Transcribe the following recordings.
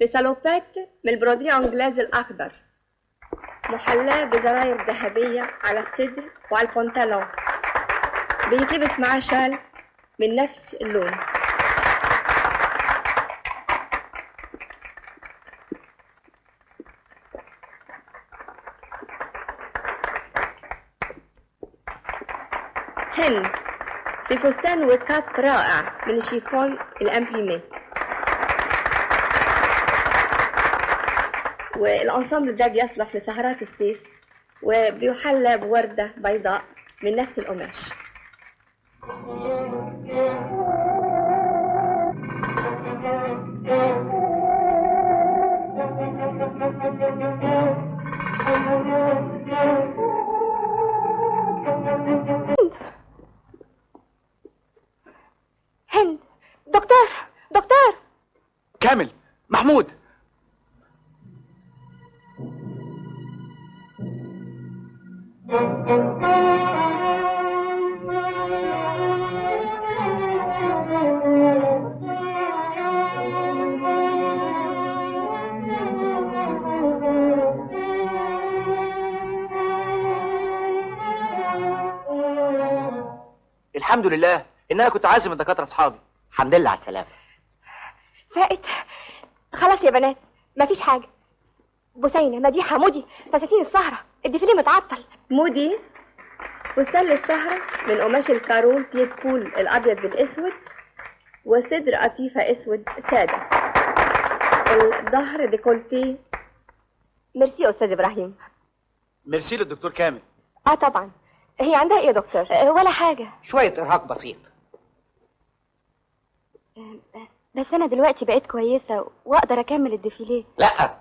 في سالوبات من البرودري انجلاز الاخضر محلاة بزراير ذهبية على الصدر وعلى البنطلون بيتلبس معاه شال من نفس اللون هند في فستان وسكات رائع من الشيفون الامبريمي والانسامبل ده بيصلح لسهرات الصيف وبيحلى بوردة بيضاء من نفس القماش هند دكتور دكتور كامل محمود الحمد لله ان انا كنت عازم الدكاتره اصحابي الحمد لله على السلامه فائت خلاص يا بنات مفيش حاجة بوسينة مديحة مودي فساتين السهرة الديفيليه متعطل مودي فستان للسهرة من قماش الكارول بيت كول الأبيض بالأسود وصدر قطيفة أسود سادة الظهر ديكولتي ميرسي يا أستاذ إبراهيم ميرسي للدكتور كامل اه طبعا هي عندها ايه يا دكتور آه، ولا حاجة شويه ارهاق بسيط بس انا دلوقتي بقيت كويسة واقدر اكمل الديفيليه لا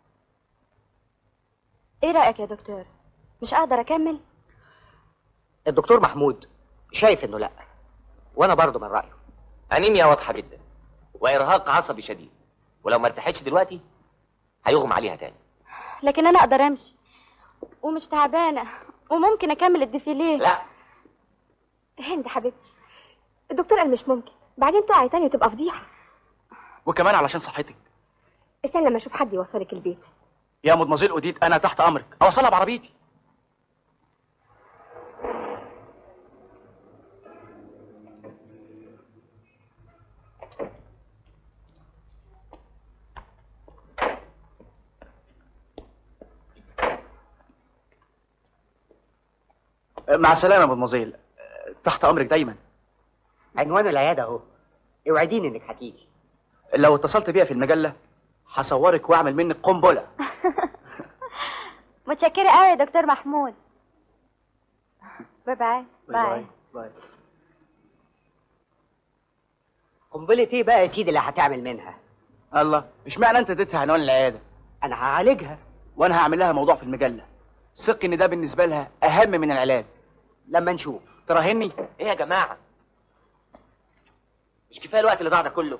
ايه رأيك يا دكتور مش اقدر اكمل الدكتور محمود شايف انه لا وانا برضه من رايه انيميا واضحه جدا وارهاق عصبي شديد ولو ما ارتاحتش دلوقتي هيغمى عليها تاني لكن انا اقدر امشي ومش تعبانة وممكن اكمل الديفيليه لا هند حبيبتي الدكتور قال مش ممكن بعدين تقعي تاني وتبقى فضيحة وكمان علشان صحتك استنى لما اشوف حد يوصلك البيت يا مدمزيل اوديت انا تحت امرك اوصلها بعربيتي مع السلامه يا مدمزيل تحت امرك دايما عنوان العياده اهو اوعديني انك هتيجي لو اتصلت بيها في المجله هصورك واعمل منك قنبله متشكرة قوي يا دكتور محمود باي باي باي باي قنبله ايه بقى يا سيدي اللي هتعمل منها الله اشمعنى انت اديتها عنوان العياده انا هعالجها وانا هعمل لها موضوع في المجله ثق ان ده بالنسبه لها اهم من العلاج لما نشوف تراهني ايه يا جماعه مش كفايه الوقت اللي ضاع ده كله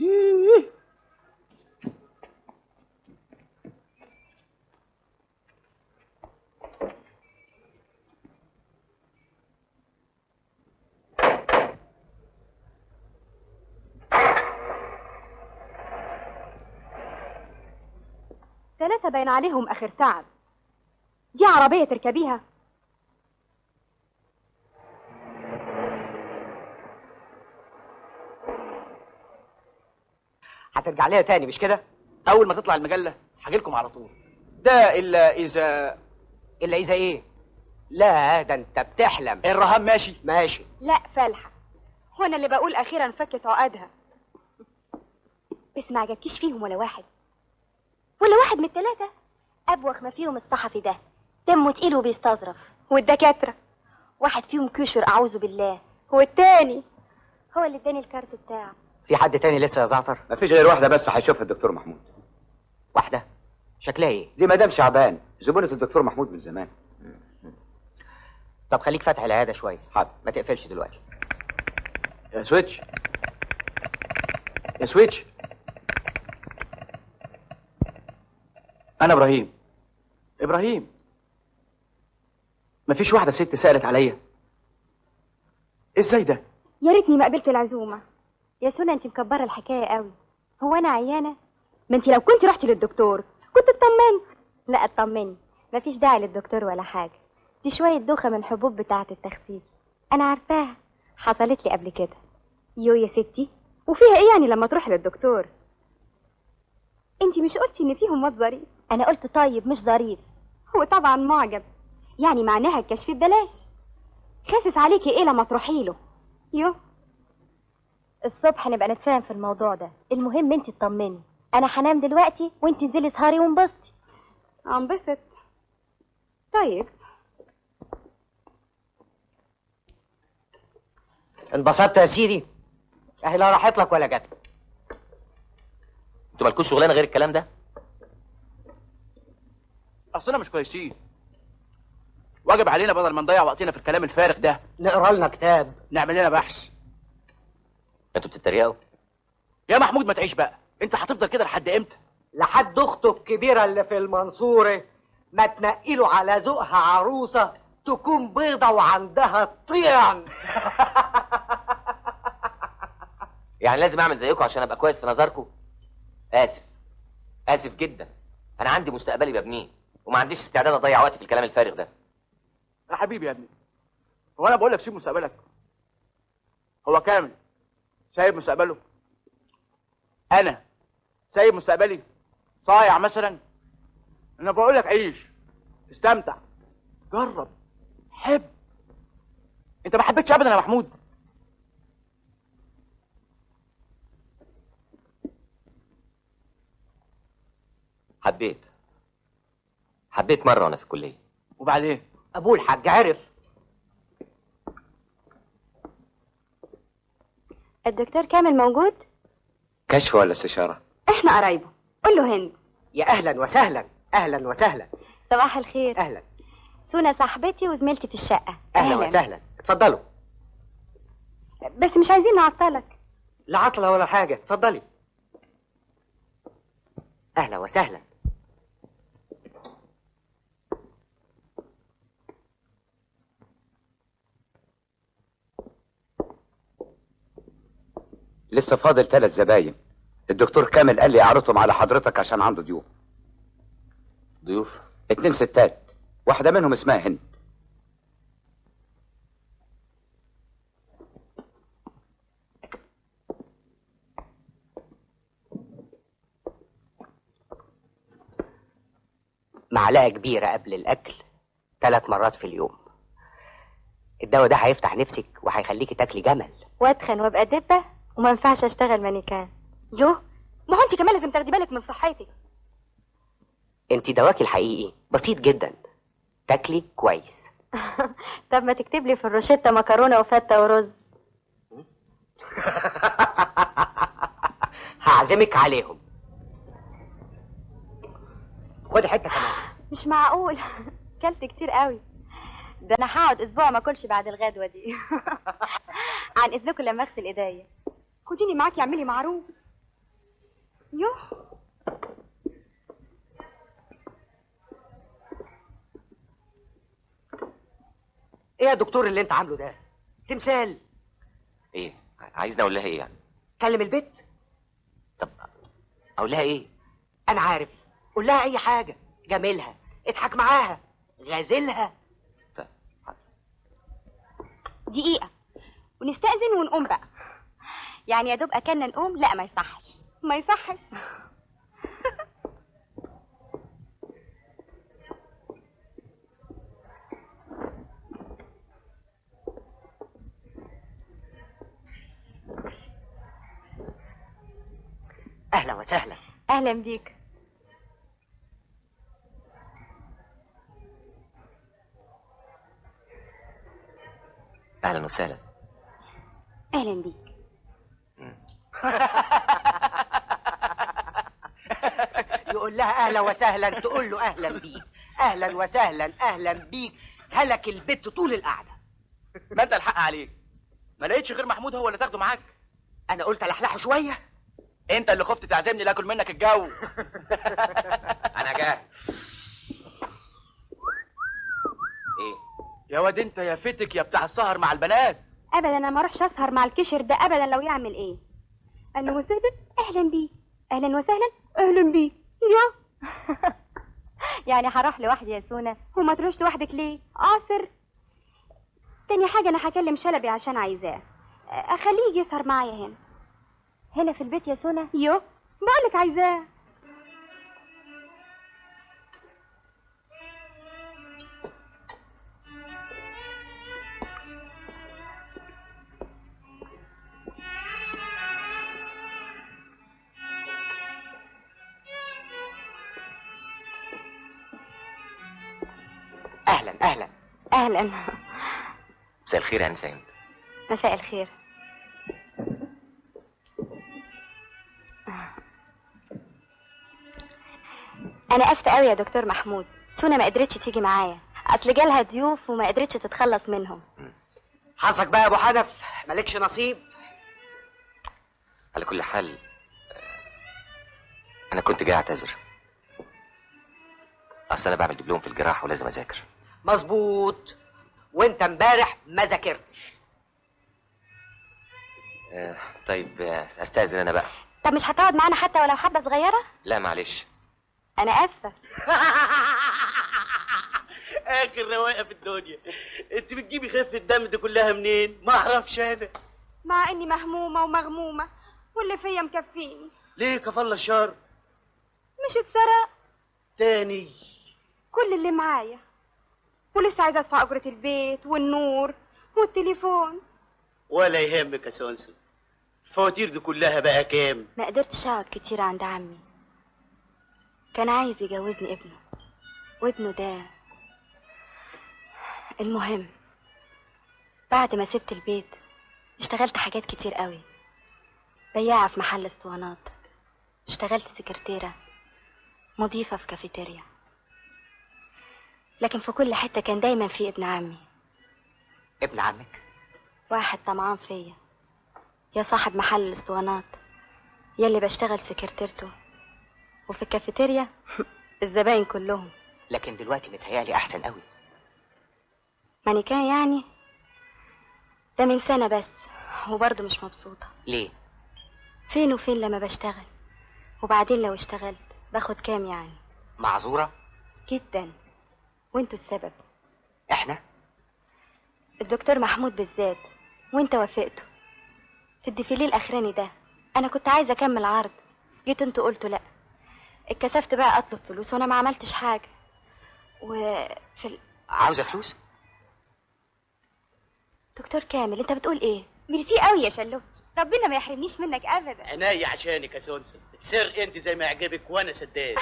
ثلاثة باين عليهم آخر تعب دي عربية تركبيها هترجع لها تاني مش كده اول ما تطلع المجله هجيلكم على طول ده الا اذا الا اذا ايه لا ده انت بتحلم الرهان ماشي ماشي لا فالحة هو أنا اللي بقول أخيرا فكت عقدها بس ما عجبكيش فيهم ولا واحد ولا واحد من الثلاثة أبوخ ما فيهم الصحفي ده دمه تقيل وبيستظرف والدكاترة واحد فيهم كشر أعوذ بالله والتاني هو اللي اداني الكارت بتاعه في حد تاني لسه يا زعتر مفيش غير واحدة بس هيشوفها الدكتور محمود واحده شكلها ايه دي مدام شعبان زبونة الدكتور محمود من زمان طب خليك فاتح العياده شويه حاضر ما تقفلش دلوقتي يا سويتش يا سويتش انا ابراهيم ابراهيم مفيش واحده ست سالت عليا ازاي ده يا ريتني ما قبلت العزومة يا سونا انت مكبرة الحكاية قوي هو أنا عيانة ما انت لو كنت رحتي للدكتور كنت اطمنت لا اطمني مفيش داعي للدكتور ولا حاجه دي شويه دوخه من حبوب بتاعه التخسيس انا عارفاها حصلت لي قبل كده يو يا ستي وفيها ايه يعني لما تروحي للدكتور انت مش قلتي ان فيهم مواد ظريف انا قلت طيب مش ظريف هو طبعا معجب يعني معناها الكشف ببلاش خاسس عليكي ايه لما تروحي له يو الصبح نبقى نتفاهم في الموضوع ده المهم انت تطمني انا هنام دلوقتي وانت انزلي سهري وانبسطي انبسط طيب انبسطت يا سيدي اهي لا راحت لك ولا جت انتوا مالكوش شغلانه غير الكلام ده اصلنا مش كويسين واجب علينا بدل ما نضيع وقتنا في الكلام الفارغ ده نقرا لنا كتاب نعمل لنا بحث انتوا بتتريقوا يا محمود ما تعيش بقى انت هتفضل كده لحد امتى لحد اخته الكبيره اللي في المنصوره ما تنقله على ذوقها عروسه تكون بيضه وعندها طيان يعني لازم اعمل زيكم عشان ابقى كويس في نظركم اسف اسف جدا انا عندي مستقبلي ببنيه وما عنديش استعداد اضيع وقتي في الكلام الفارغ ده يا حبيبي يا ابني هو انا بقول لك سيب مستقبلك هو كامل سايب مستقبله انا سايب مستقبلي صايع مثلا انا بقول لك عيش استمتع جرب حب انت ما حبيتش ابدا يا محمود حبيت حبيت مره وانا في الكليه وبعدين ابوه الحاج عرف الدكتور كامل موجود كشف ولا استشاره احنا قرايبه قول له هند يا اهلا وسهلا اهلا وسهلا صباح الخير اهلا سونا صاحبتي وزميلتي في الشقه اهلا وسهلا اتفضلوا بس مش عايزين نعطلك لا عطله ولا حاجه اتفضلي اهلا وسهلا لسه فاضل ثلاث زباين الدكتور كامل قال لي اعرضهم على حضرتك عشان عنده ضيوف ضيوف اتنين ستات واحده منهم اسمها هند معلقه كبيره قبل الاكل ثلاث مرات في اليوم الدواء ده هيفتح نفسك وهيخليكي تاكلي جمل واتخن وابقى دبه وما ينفعش اشتغل مانيكان يوه ما هو انت كمان لازم تاخدي بالك من صحتك انت دواكي الحقيقي بسيط جدا تاكلي كويس طب ما تكتب لي في الروشته مكرونه وفته ورز هعزمك عليهم خدي حته كمان مش معقول كلت كتير قوي ده انا هقعد اسبوع ما اكلش بعد الغدوه دي عن اذنكم لما اغسل ايديا خديني معاكي اعملي معروف يوه ايه يا دكتور اللي انت عامله ده تمثال ايه عايزني اقول لها ايه يعني كلم البت طب اقول لها ايه انا عارف قول لها اي حاجه جاملها اضحك معاها غازلها طب حاضر. دقيقه ونستأذن ونقوم بقى يعني يا دوب اكلنا نقوم لا ما يصحش ما يصحش اهلا وسهلا اهلا بيك اهلا وسهلا اهلا بيك يقول لها اهلا وسهلا تقول له اهلا بيك اهلا وسهلا اهلا بيك هلك البت طول القعده ما انت الحق عليك ما لقيتش غير محمود هو اللي تاخده معاك انا قلت الحلحه شويه انت اللي خفت تعزمني لاكل منك الجو انا جاهز ايه يا واد انت يا فتك يا بتاع السهر مع البنات ابدا انا ما اروحش اسهر مع الكشر ده ابدا لو يعمل ايه اهلا وسهلا اهلا بيه اهلا وسهلا اهلا بيك يا يعني هروح لوحدي يا سونا وما تروحش لوحدك ليه عاصر تاني حاجة أنا هكلم شلبي عشان عايزاه أخليه يجي يسهر معايا هنا هنا في البيت يا سونا يو بقولك عايزاه اهلا اهلا أهلا مساء الخير يا انسان مساء الخير أنا آسفة أوي يا دكتور محمود سونا ما قدرتش تيجي معايا أصل جالها ضيوف وما قدرتش تتخلص منهم حظك بقى يا ابو حنف مالكش نصيب على كل حال انا كنت جاي اعتذر اصل انا بعمل دبلوم في الجراحه ولازم اذاكر مظبوط وانت امبارح ما ذاكرتش آه طيب آه استاذن انا بقى طب مش هتقعد معانا حتى ولو حبة صغيرة لا معلش أنا آسفة اخر رواقه في الدنيا انت بتجيبي خفه الدم دي كلها منين ما اعرفش انا مع إني مهمومة ومغمومة واللي فيا مكفيني ليه كفل الشر مش اتسرق تاني كل اللي معايا ولسه عايزة أدفع أجرة البيت والنور والتليفون ولا يهمك يا سونسون الفواتير دي كلها بقى كام ما قدرتش أقعد كتير عند عمي كان عايز يجوزني ابنه وابنه ده المهم بعد ما سبت البيت اشتغلت حاجات كتير قوي بياعة في محل اسطوانات اشتغلت سكرتيرة مضيفة في كافيتيريا لكن في كل حتة كان دايما في ابن عمي ابن عمك واحد طمعان فيا يا صاحب محل الاسطوانات يا اللي بشتغل سكرتيرته وفي الكافيتيريا الزباين كلهم لكن دلوقتي متهيألي احسن قوي مانيكان يعني ده من سنة بس وبرضه مش مبسوطة ليه فين وفين لما بشتغل وبعدين لو اشتغلت باخد كام يعني معذوره جدا وانتوا السبب احنا الدكتور محمود بالذات وانت وافقته في الديفيليه الاخراني ده انا كنت عايزه اكمل عرض جيت انتوا قلتوا لا اتكسفت بقى اطلب فلوس وانا ما عملتش حاجه وفي ال... عاوزه فلوس دكتور كامل انت بتقول ايه ميرسي قوي يا شلوت ربنا ما يحرمنيش منك ابدا عناية عشانك يا سونسون تسرق انت زي ما يعجبك وانا سداد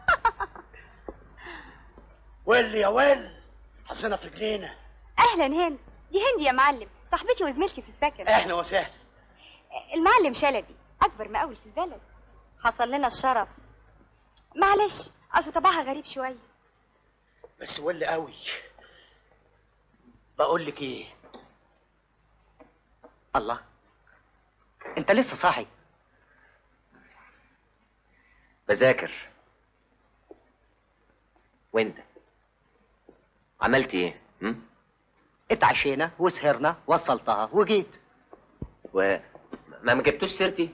ول يا ول حصنا في رجلينا اهلا هند دي هند يا معلم صاحبتي وزميلتي في السكن اهلا وسهلا المعلم شلبي اكبر مقاول في البلد حصل لنا الشرف معلش اصل طبعها غريب شويه بس ول قوي بقول لك ايه الله انت لسه صاحي بذاكر وانت عملت ايه م? اتعشينا وسهرنا وصلتها وجيت و ما ما جبتوش سيرتي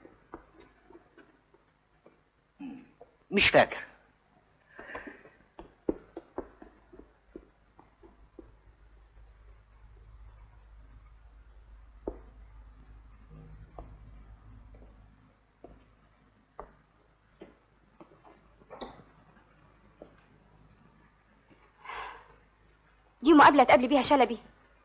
مش فاكر دي مقابله تقابلي بيها شلبي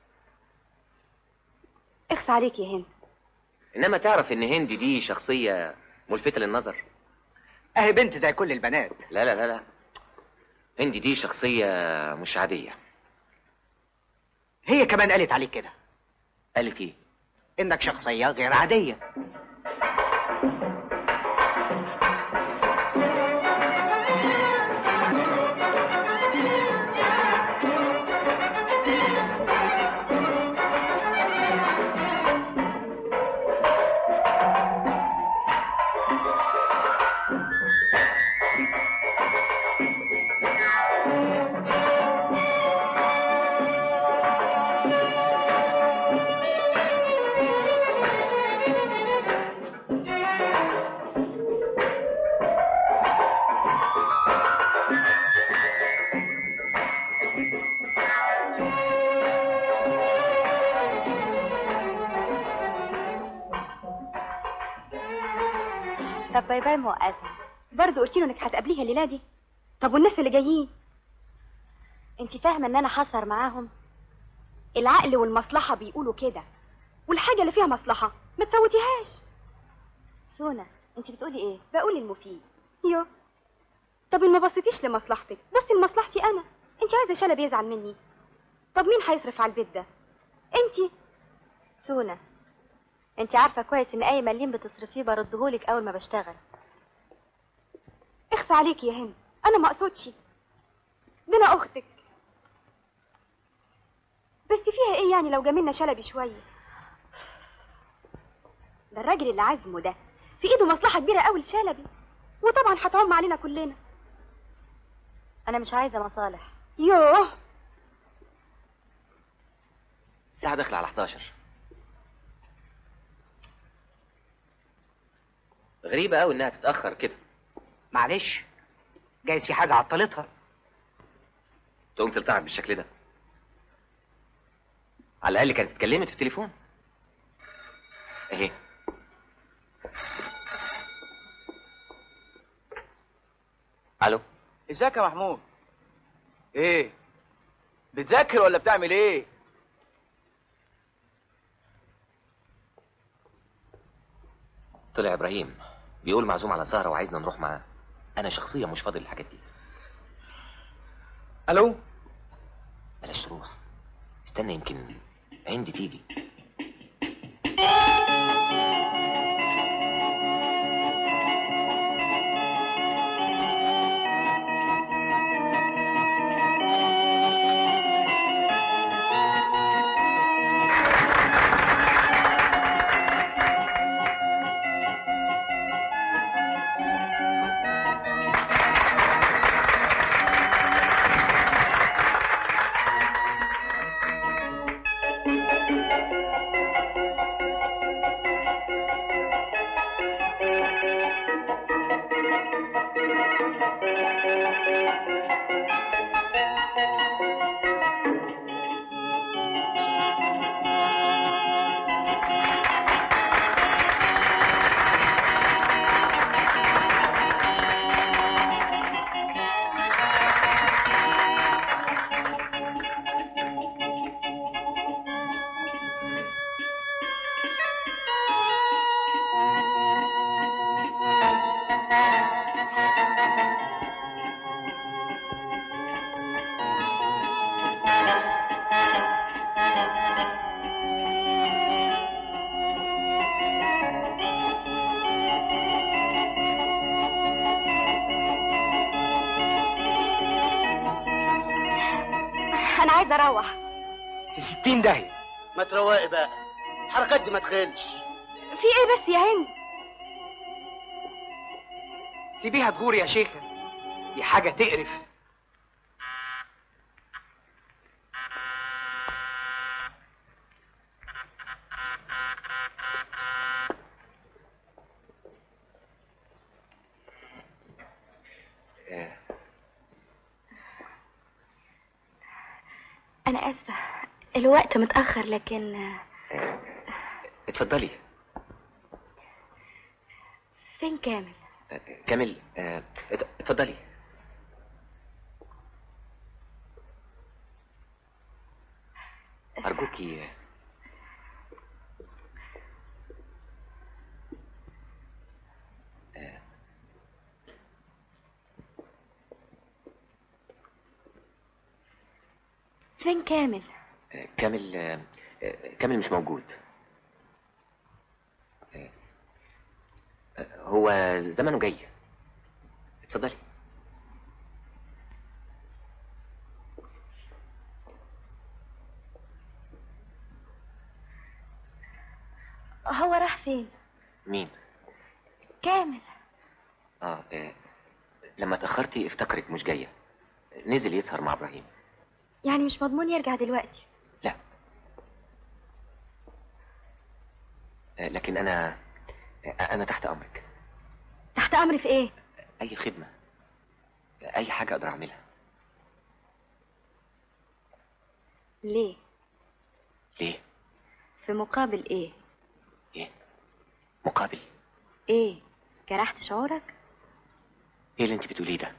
اخفى عليك يا هند انما تعرف ان هندي دي شخصيه ملفته للنظر اهي بنت زي كل البنات لا لا لا لا هندي دي شخصيه مش عاديه هي كمان قالت عليك كده قالت ايه انك شخصيه غير عاديه طب باي باي موقفة برضه قلت له انك هتقابليها الليله دي طب والناس اللي جايين انت فاهمه ان انا حصر معاهم العقل والمصلحه بيقولوا كده والحاجه اللي فيها مصلحه ما تفوتيهاش سونا انت بتقولي ايه بقول المفيد يو طب ما بصيتيش لمصلحتك بصي لمصلحتي انا انت عايزه شلبي بيزعل مني طب مين هيصرف على البيت ده انت سونا انت عارفه كويس ان اي مليم بتصرفيه بردهولك اول ما بشتغل اخفى عليك يا هند انا ما اقصدش ده انا اختك بس فيها ايه يعني لو جاملنا شلبي شويه ده الراجل اللي عازمه ده في ايده مصلحه كبيره قوي لشلبي وطبعا هتعم علينا كلنا انا مش عايزه مصالح يوه الساعة داخلة على 11 غريبة قوي انها تتأخر كده معلش جايز في حاجة عطلتها تقوم تلتعب بالشكل ده على الأقل كانت اتكلمت في التليفون اهي الو ازيك يا محمود ايه بتذاكر ولا بتعمل ايه طلع ابراهيم بيقول معزوم على سهرة وعايزنا نروح معاه انا شخصيا مش فاضي للحاجات دي الو بلاش تروح استنى يمكن عندي تيجي انا عايزه اروح في ستين داهية ما تروقي بقى الحركات دي ما تخلش في ايه بس يا هند سيبيها تغور يا شيخة دي حاجة تقرف آه، انا اسفه الوقت متاخر لكن آه، اتفضلي فين كامل آه، كامل آه، ات- اتفضلي أرجوكي آه، فين كامل آه، كامل آه، آه، كامل مش موجود آه، آه، هو زمنه جاي اتفضلي هو راح فين مين كامل اه آه، لما اتأخرتي افتكرك مش جاية نزل يسهر مع إبراهيم يعني مش مضمون يرجع دلوقتي لا آه، لكن أنا آه، أنا تحت أمرك تحت امري في ايه أي خدمة آه، أي حاجة أقدر أعملها ليه ليه؟ في مقابل ايه إيه؟ مقابل ايه جرحت شعورك ايه اللي انت بتقوليه ده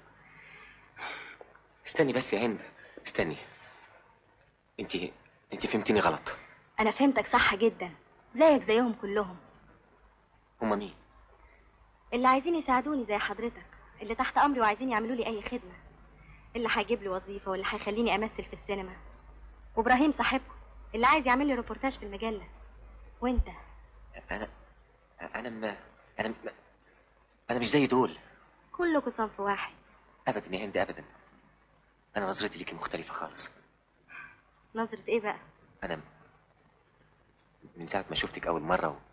استني بس يا هند استني انت انت فهمتني غلط انا فهمتك صح جدا زيك زيهم كلهم هما مين اللي عايزين يساعدوني زي حضرتك اللي تحت امري وعايزين يعملوا لي اي خدمه اللي هيجيب لي وظيفه واللي هيخليني امثل في السينما وابراهيم صاحبكم اللي عايز يعمل لي ريبورتاج في المجله وانت انا انا ما انا ما انا مش زي دول كلكم صنف واحد ابدا يا هند ابدا انا نظرتي ليكي مختلفه خالص نظرة ايه بقى انا من ساعه ما شفتك اول مره و...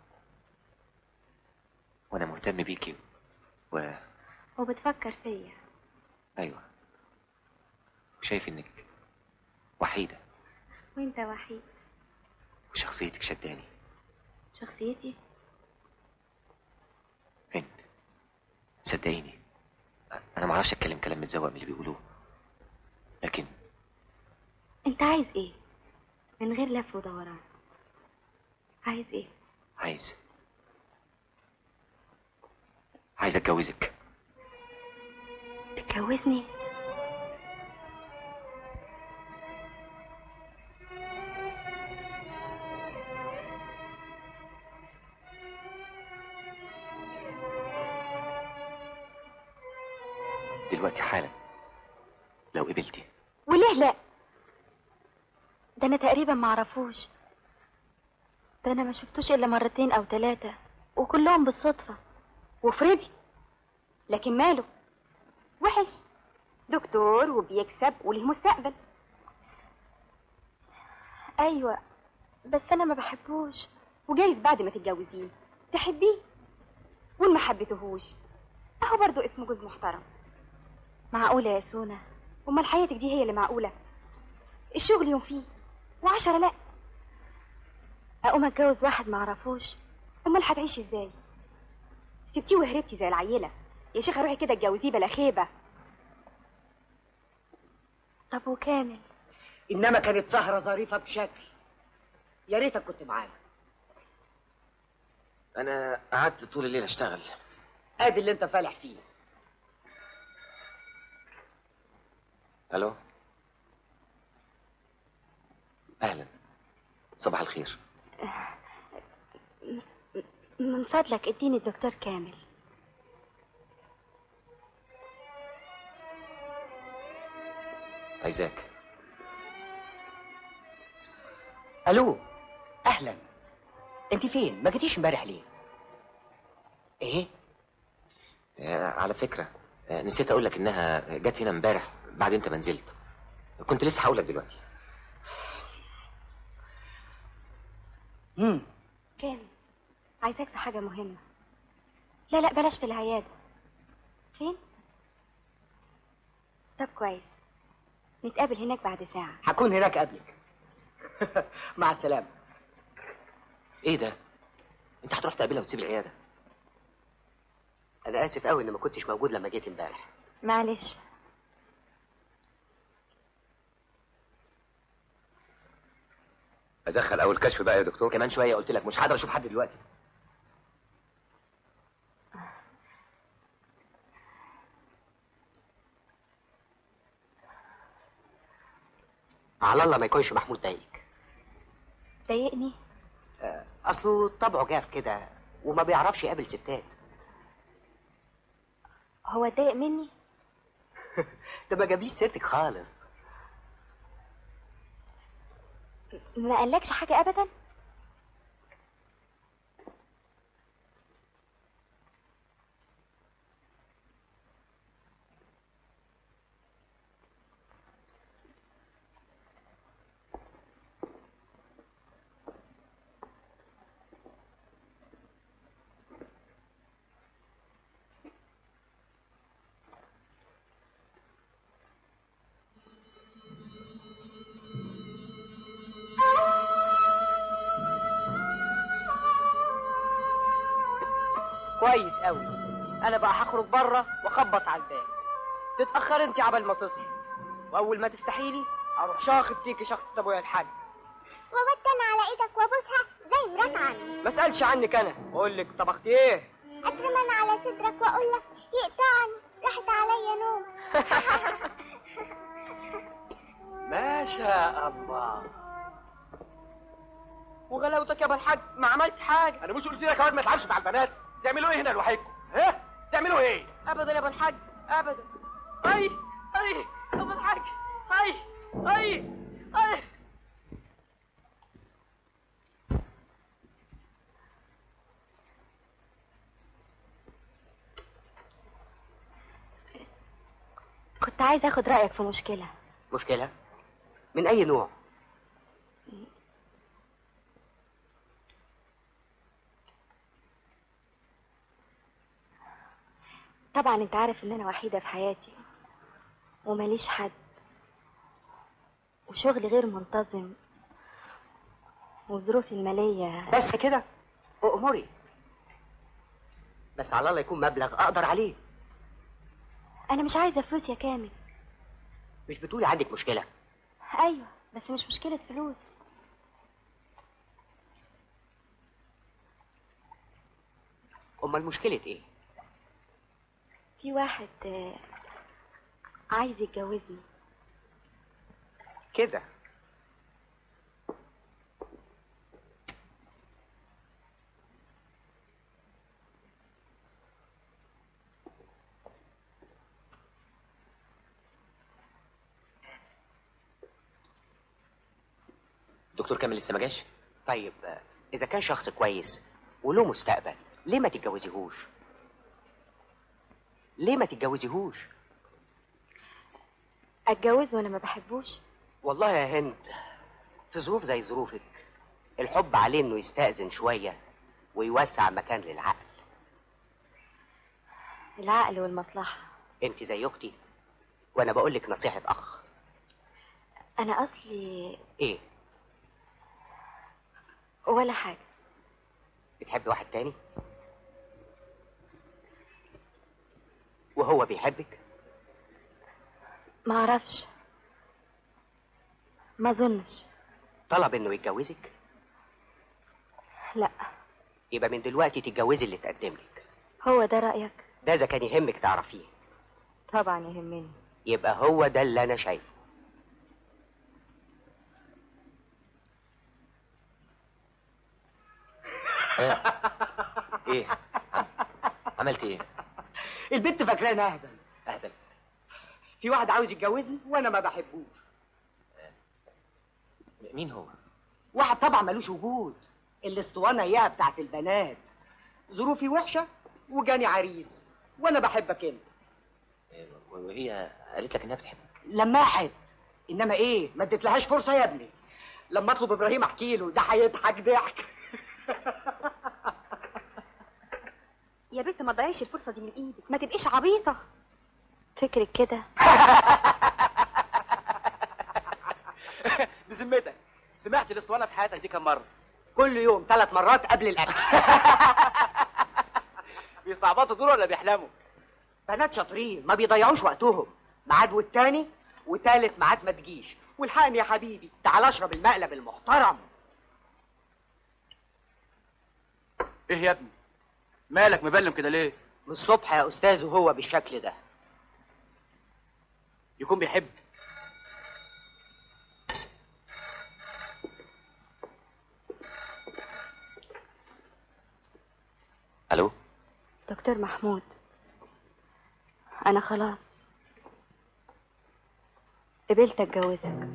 وانا مهتم بيكي و وبتفكر فيا ايوه شايف انك وحيده وانت وحيد وشخصيتك شداني شخصيتي هند صدقيني انا ما اعرفش اتكلم كلام متزوق من اللي بيقولوه لكن انت عايز ايه من غير لف ودوران عايز ايه عايز عايز اتجوزك تتجوزني دلوقتي حالا لو قبلتي وليه لا ده انا تقريبا ما اعرفوش ده انا ما شفتوش الا مرتين او ثلاثة وكلهم بالصدفة وفريدي لكن ماله وحش دكتور وبيكسب وله مستقبل ايوه بس انا ما بحبوش وجايز بعد ما تتجوزيه تحبيه وان ما حبيتهوش اهو برضو اسمه جوز محترم معقولة يا سونا امال حياتك دي هي اللي معقولة الشغل يوم فيه وعشرة لا اقوم اتجوز واحد ما اعرفوش امال هتعيش ازاي سبتيه وهربتي زي العيلة يا شيخة روحي كده اتجوزيه بلا خيبة طب وكامل انما كانت سهره ظريفه بشكل يا ريتك كنت معانا انا قعدت طول الليل اشتغل ادي اللي انت فالح فيه الو اهلا صباح الخير من فضلك اديني الدكتور كامل عايزاك الو اهلا انت فين ما جيتيش امبارح ليه ايه آه، على فكره آه، نسيت اقول لك انها جت هنا امبارح بعد انت ما نزلت كنت لسه هقول لك دلوقتي امم كامل عايزاك في حاجة مهمة لا لا بلاش في العيادة فين؟ طب كويس نتقابل هناك بعد ساعة هكون هناك قبلك مع السلامه ايه ده انت هتروح تقابلها وتسيب العياده انا اسف قوي ان ما كنتش موجود لما جيت امبارح معلش ادخل اول كشف بقى يا دكتور كمان شويه قلت لك مش هقدر اشوف حد دلوقتي على الله ما يكونش محمود ضايقك ضايقني آه، اصله طبعه جاف كده وما بيعرفش يقابل ستات هو اتضايق مني ده ما جابليش سيرتك خالص ما قالكش حاجة أبدا كويس قوي انا بقى هخرج بره واخبط على الباب تتاخر انت عبال ما تصحي واول ما تفتحي لي اروح شاخط فيكي شخص ابويا الحاج وبطن على ايدك وابوسها زي مرات عمي ما اسالش عنك انا واقول لك طبختي ايه اترمن على صدرك واقول لك يقطعني راحت عليا نوم ما شاء الله وغلاوتك يا ابو الحاج ما عملت حاجه انا مش قلت لك كمان ما تلعبش مع البنات تعملوا ايه هنا لوحدكم ها تعملوا ايه ابدا يا ابو الحاج ابدا اي اي يا ابو الحاج اي اي اي كنت عايز اخد رايك في مشكله مشكلة من أي نوع طبعا انت عارف ان انا وحيده في حياتي وماليش حد وشغلي غير منتظم وظروفي الماليه بس كده أؤمري بس على الله يكون مبلغ أقدر عليه انا مش عايزه فلوس يا كامل مش بتقولي عندك مشكلة ايوه بس مش مشكله فلوس أمال مشكلة إيه في واحد آه، عايز يتجوزني كده الدكتور كامل لسه ما جاش طيب آه، إذا كان شخص كويس وله مستقبل ليه ما تتجوزيهوش ليه ما تتجوزيهوش اتجوز وانا ما بحبوش والله يا هند في ظروف زي ظروفك الحب عليه انه يستأذن شوية ويوسع مكان للعقل العقل والمصلحه انت زي اختي وانا بقول لك نصيحة اخ انا اصلي ايه ولا حاجه بتحبي واحد تاني وهو بيحبك ما اعرفش ما اظنش طلب انه يتجوزك لا يبقى من دلوقتي تتجوزي اللي تقدم لك هو ده رايك ده اذا كان يهمك تعرفيه طبعا يهمني يبقى هو ده اللي انا شايفه ايه ايه عم- عملت ايه البنت فاكراني اهبل اهبل في واحد عاوز يتجوزني وانا ما بحبوش مين هو واحد طبعا ملوش وجود الاسطوانه اياها بتاعت البنات ظروفي وحشه وجاني عريس وانا بحبك انت إيه، وهي قالت لك انها بتحبك لماحت انما ايه ما اديتلهاش فرصه يا ابني لما اطلب ابراهيم احكي له ده هيضحك ضحك يا بنت ما تضيعيش الفرصه دي من ايدك ما تبقيش عبيطه فكرك كده بذمتك سمعت الاسطوانه في حياتك دي كم مره كل يوم ثلاث مرات قبل الاكل بيستعبطوا دول ولا بيحلموا بنات شاطرين ما بيضيعوش وقتهم ميعاد والتاني وتالت ميعاد ما تجيش والحقني يا حبيبي تعال اشرب المقلب المحترم ايه يا ابني مالك مبلم كده ليه من الصبح يا استاذ وهو بالشكل ده يكون بيحب الو دكتور محمود انا خلاص قبلت اتجوزك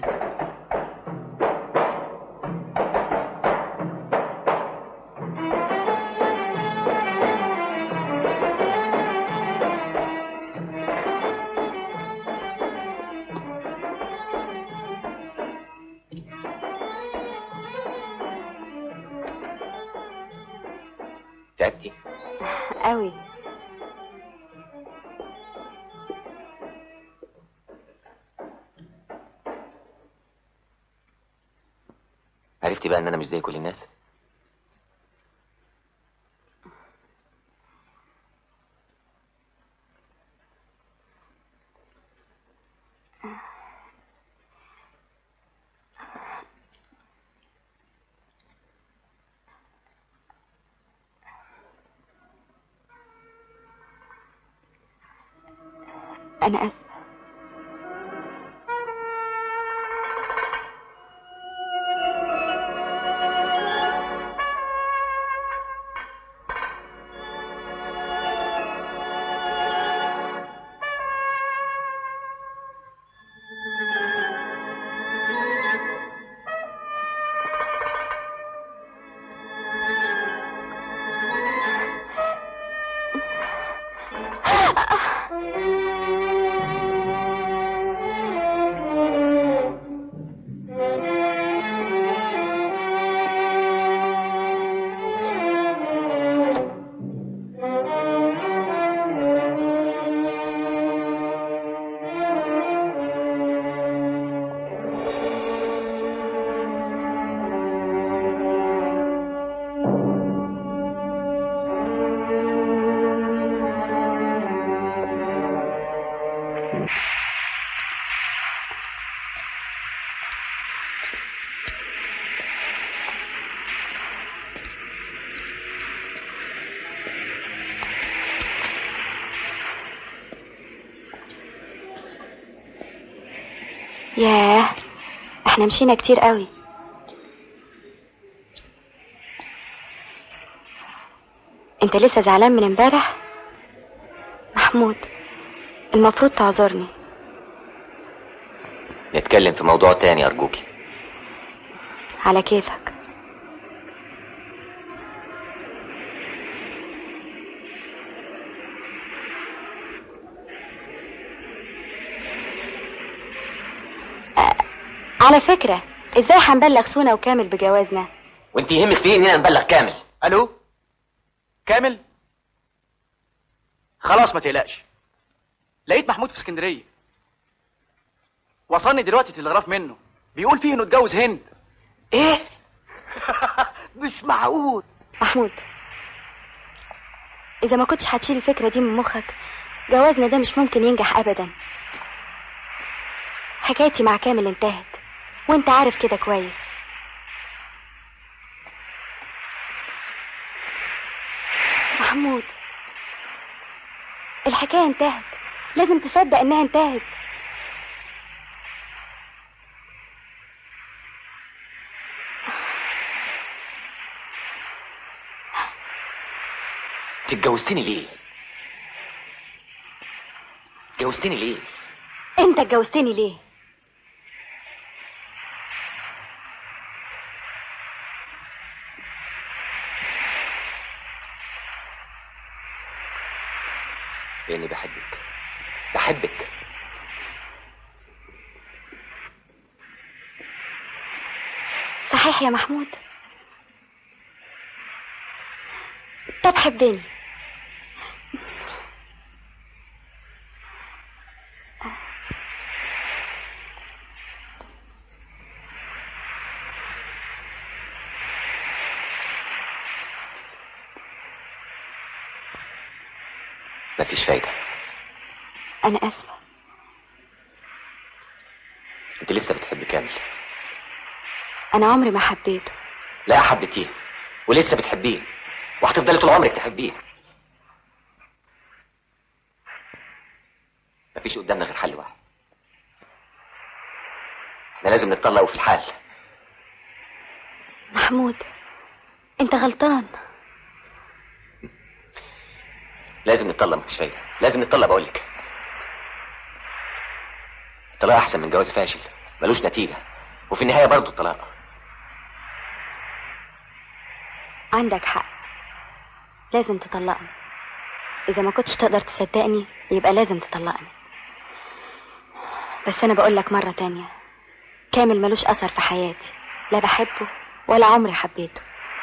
تعبتي قوي عرفتي بقى ان انا مش زي كل الناس انا اسفه ياه احنا مشينا كتير قوي انت لسه زعلان من امبارح محمود المفروض تعذرني نتكلم في موضوع تاني ارجوكي على كيفك أ- على فكرة ازاي هنبلغ سونا وكامل بجوازنا وانت يهمك في ايه اننا نبلغ كامل الو كامل خلاص ما تقلقش لقيت محمود في اسكندريه وصلني دلوقتي تلغراف منه بيقول فيه انه اتجوز هند ايه مش معقول محمود اذا ما كنتش هتشيل الفكرة دي من مخك جوازنا ده مش ممكن ينجح ابدا حكايتي مع كامل انتهت وانت عارف كده كويس محمود الحكاية انتهت لازم تصدق انها انتهت انت اتجوزتني ليه اتجوزتني ليه انت اتجوزتني ليه لاني بحبك بحبك صحيح يا محمود طب حبني مفيش فايده انا اسفه انت لسه بتحبي كامل انا عمري ما حبيته لا حبيتيه ولسه بتحبيه وهتفضلي طول عمرك تحبيه مفيش قدامنا غير حل واحد احنا لازم نتطلق وفي الحال محمود انت غلطان لازم نتطلق مفيش فايده لازم نتطلق بقولك الطلاق احسن من جواز فاشل ملوش نتيجه وفي النهايه برضه الطلاق عندك حق لازم تطلقني اذا ما كنتش تقدر تصدقني يبقى لازم تطلقني بس انا بقول لك مره تانية كامل ملوش اثر في حياتي لا بحبه ولا عمري حبيته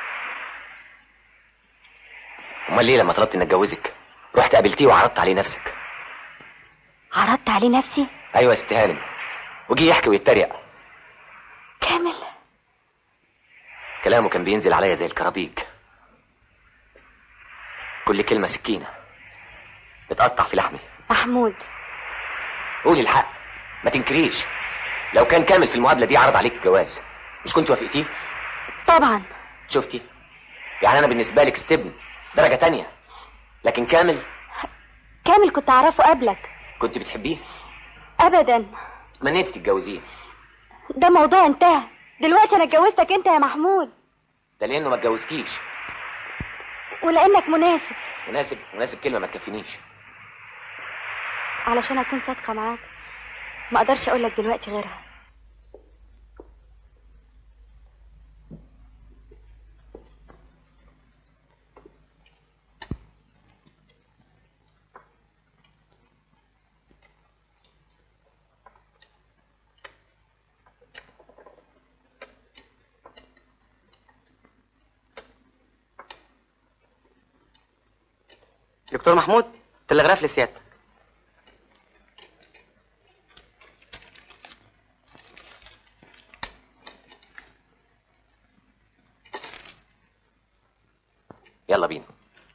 امال ليه لما طلبت اني اتجوزك رحت قابلتيه وعرضت عليه نفسك عرضت عليه نفسي ايوه يا ست هانم وجي يحكي ويتريق كامل كلامه كان بينزل عليا زي الكرابيج كل كلمه سكينه بتقطع في لحمي محمود قولي الحق ما تنكريش لو كان كامل في المقابله دي عرض عليك الجواز مش كنت وافقتيه طبعا شفتي يعني انا بالنسبه لك ستبن درجه تانية لكن كامل كامل كنت اعرفه قبلك كنت بتحبيه ابدا تمنيتي تتجوزيه ده موضوع انتهى دلوقتي انا اتجوزتك انت يا محمود ده لانه ما اتجوزكيش ولانك مناسب مناسب مناسب كلمه ما تكفينيش علشان اكون صادقه معاك ما اقدرش اقول لك دلوقتي غيرها دكتور محمود تلغراف لسيادتك يلا بينا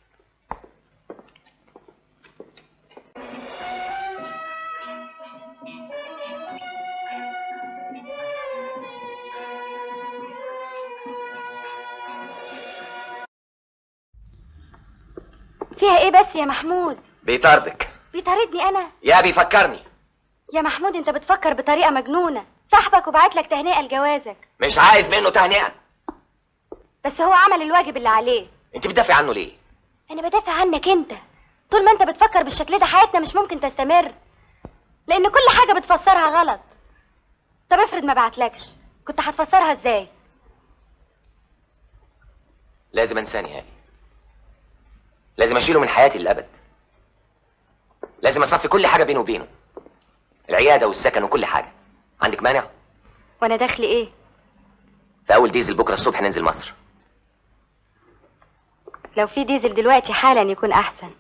فيها ايه بس يا محمود بيطاردك بيطاردني انا يا بيفكرني يا محمود انت بتفكر بطريقه مجنونه صاحبك وبعت لك تهنئه لجوازك مش عايز منه تهنئه بس هو عمل الواجب اللي عليه انت بتدافع عنه ليه انا بدافع عنك انت طول ما انت بتفكر بالشكل ده حياتنا مش ممكن تستمر لان كل حاجه بتفسرها غلط طب افرض ما بعتلكش كنت هتفسرها ازاي لازم انساه نهائي لازم اشيله من حياتي للابد لازم اصفي كل حاجه بينه وبينه العياده والسكن وكل حاجه عندك مانع وانا دخلي ايه في اول ديزل بكره الصبح ننزل مصر لو في ديزل دلوقتي حالا يكون احسن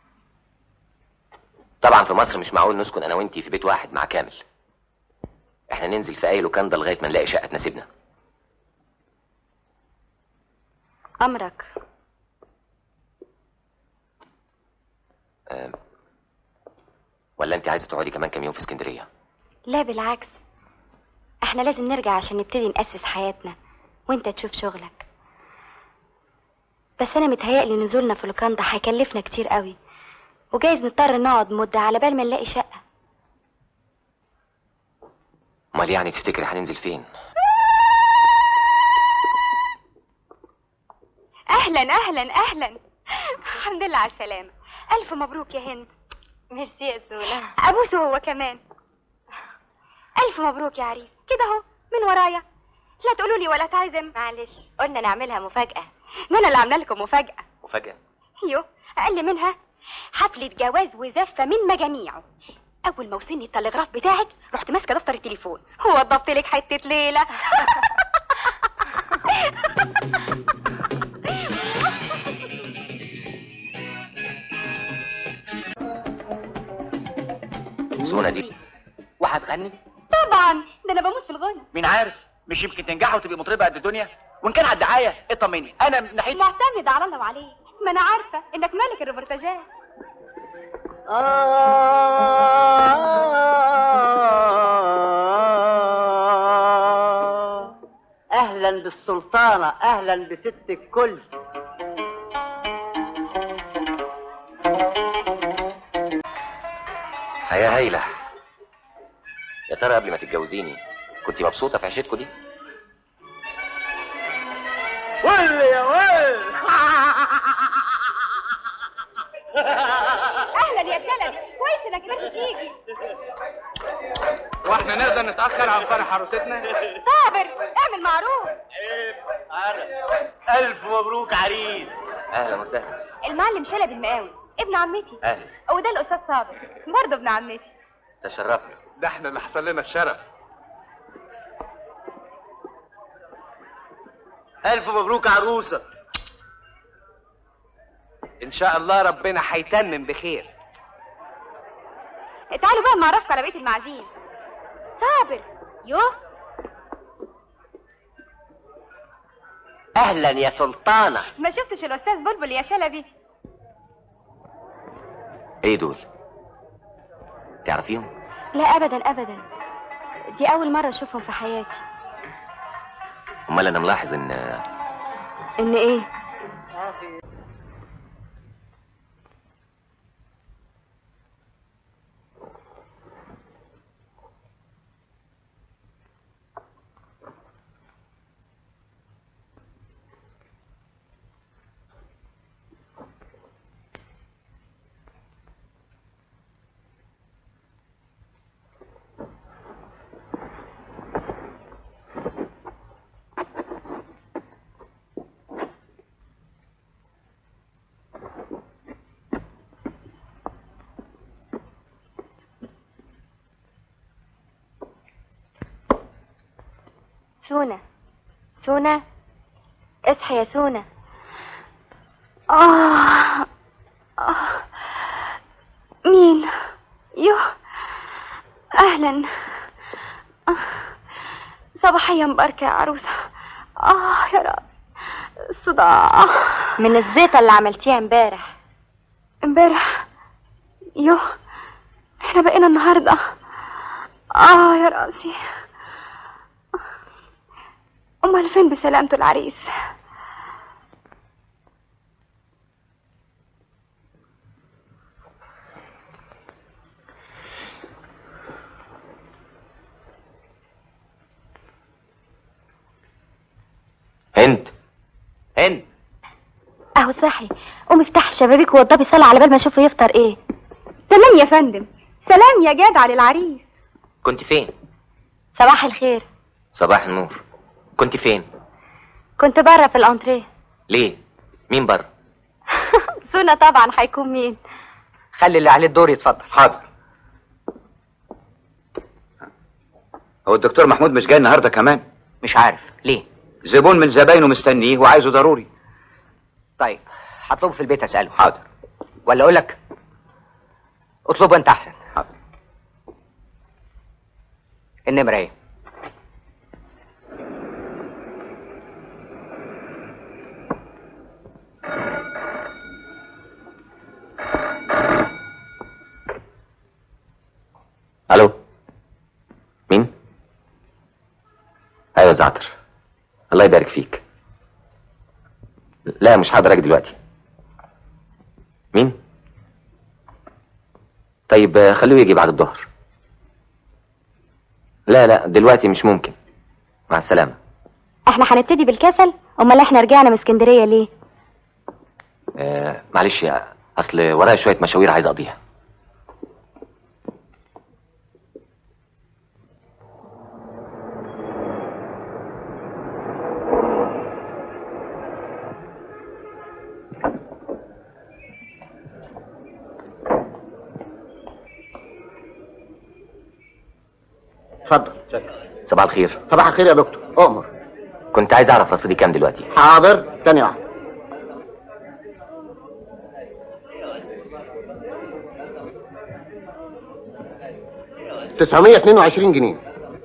طبعا في مصر مش معقول نسكن انا وانتي في بيت واحد مع كامل احنا ننزل في اي لوكاندا لغايه ما نلاقي شقه تناسبنا امرك أم، ولا انت عايزه تقعدي كمان كام يوم في اسكندريه لا بالعكس احنا لازم نرجع عشان نبتدي نأسس حياتنا وانت تشوف شغلك بس انا متهيألي نزولنا في لوكاندا هيكلفنا كتير قوي وجايز نضطر نقعد مدة على بال ما نلاقي شقة امال يعني تفتكري هننزل فين اهلا اهلا اهلا الحمد لله على السلامة الف مبروك يا هند ميرسي يا سولا ابوسه هو كمان الف مبروك يا عريس كده اهو من ورايا لا تقولوا لي ولا تعزم معلش قلنا نعملها مفاجأة ما انا اللي عامله لكم مفاجأة مفاجاه يو اقل منها حفلة جواز وزفة من مجاميعه اول ما وصلني التلغراف بتاعك رحت ماسكه دفتر التليفون وضبط لك حته ليله سونا دي وهتغني طبعا ده انا بموت في الغنى مين عارف مش يمكن تنجحي وتبقي مطربه قد الدنيا وان كان على الدعايه اطمني انا من ناحيه معتمد على الله وعليه ما انا عارفه انك مالك الريبورتاجات اهلا بالسلطانه اهلا بست الكل حياه هايله يا ترى قبل ما تتجوزيني كنت مبسوطه في عيشتكوا دي ول يا ول اهلا يا شلبي كويس انك قدرت تيجي واحنا نقدر نتاخر عن فرح عروستنا صابر اعمل معروف الف مبروك عريس اهلا وسهلا المعلم شلبي المقاوي ابن عمتي اهلا وده الاستاذ صابر برضه ابن عمتي تشرفنا ده احنا اللي حصل لنا الشرف الف مبروك عروسه ان شاء الله ربنا هيتمم بخير تعالوا بقى نعرفكم على بقيه المعازيم صابر يوه اهلا يا سلطانه ما شفتش الاستاذ بلبل يا شلبي ايه دول تعرفيهم لا ابدا ابدا دي اول مره اشوفهم في حياتي امال انا ملاحظ ان ان ايه سونا سونا اصحي يا سونا آه. آه. مين يوه أهلا آه. صباحية مباركة يا عروسة آه يا رب صداع من الزيطة اللي عملتيها امبارح امبارح يوه احنا بقينا النهاردة اه يا راسي امال فين بسلامة العريس هند هند اهو صحي قومي افتحي الشبابيك ووضبي صلاة على بال ما اشوفه يفطر ايه سلام يا فندم سلام يا جدع للعريس كنت فين صباح الخير صباح النور كنت فين كنت بره في الانتريه ليه مين بره سونا طبعا هيكون مين خلي اللي عليه الدور يتفضل حاضر هو الدكتور محمود مش جاي النهارده كمان مش عارف ليه زبون من زباينه مستنيه وعايزه ضروري طيب هطلبه في البيت اساله حاضر ولا اقول لك اطلبه انت احسن حاضر النمره ايه الو مين ايوه زعتر الله يبارك فيك لا مش هقدر اجي دلوقتي مين طيب آه، خلوه يجي بعد الظهر لا لا دلوقتي مش ممكن مع السلامة احنا هنبتدي بالكسل امال احنا رجعنا من اسكندريه ليه آه معلش يا اصل ورايا شوية مشاوير عايز اقضيها اتفضل صباح الخير صباح الخير يا دكتور اؤمر كنت عايز اعرف رصيدي كام دلوقتي حاضر ثانية واحدة تسعمية اتنين وعشرين جنيه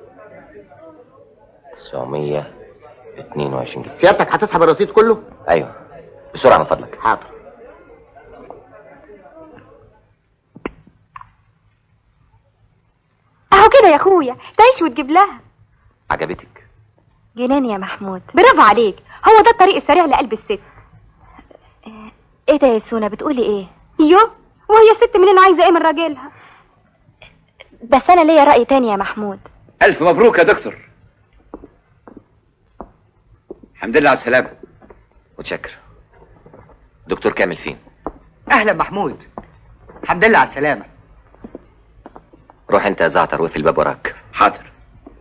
922 جنيه سيادتك هتسحب الرصيد كله؟ ايوه بسرعة من فضلك حاضر اهو كده يا اخويا تعيش وتجيب لها عجبتك جنان يا محمود برافو عليك هو ده الطريق السريع لقلب الست ايه ده يا سونا بتقولي ايه يو وهي ست منين عايزه ايه من راجلها بس انا ليا راي تاني يا محمود الف مبروك يا دكتور الحمد لله على السلامه متشكر دكتور كامل فين اهلا محمود الحمد لله على السلامه روح انت يا زعتر وقفل الباب وراك حاضر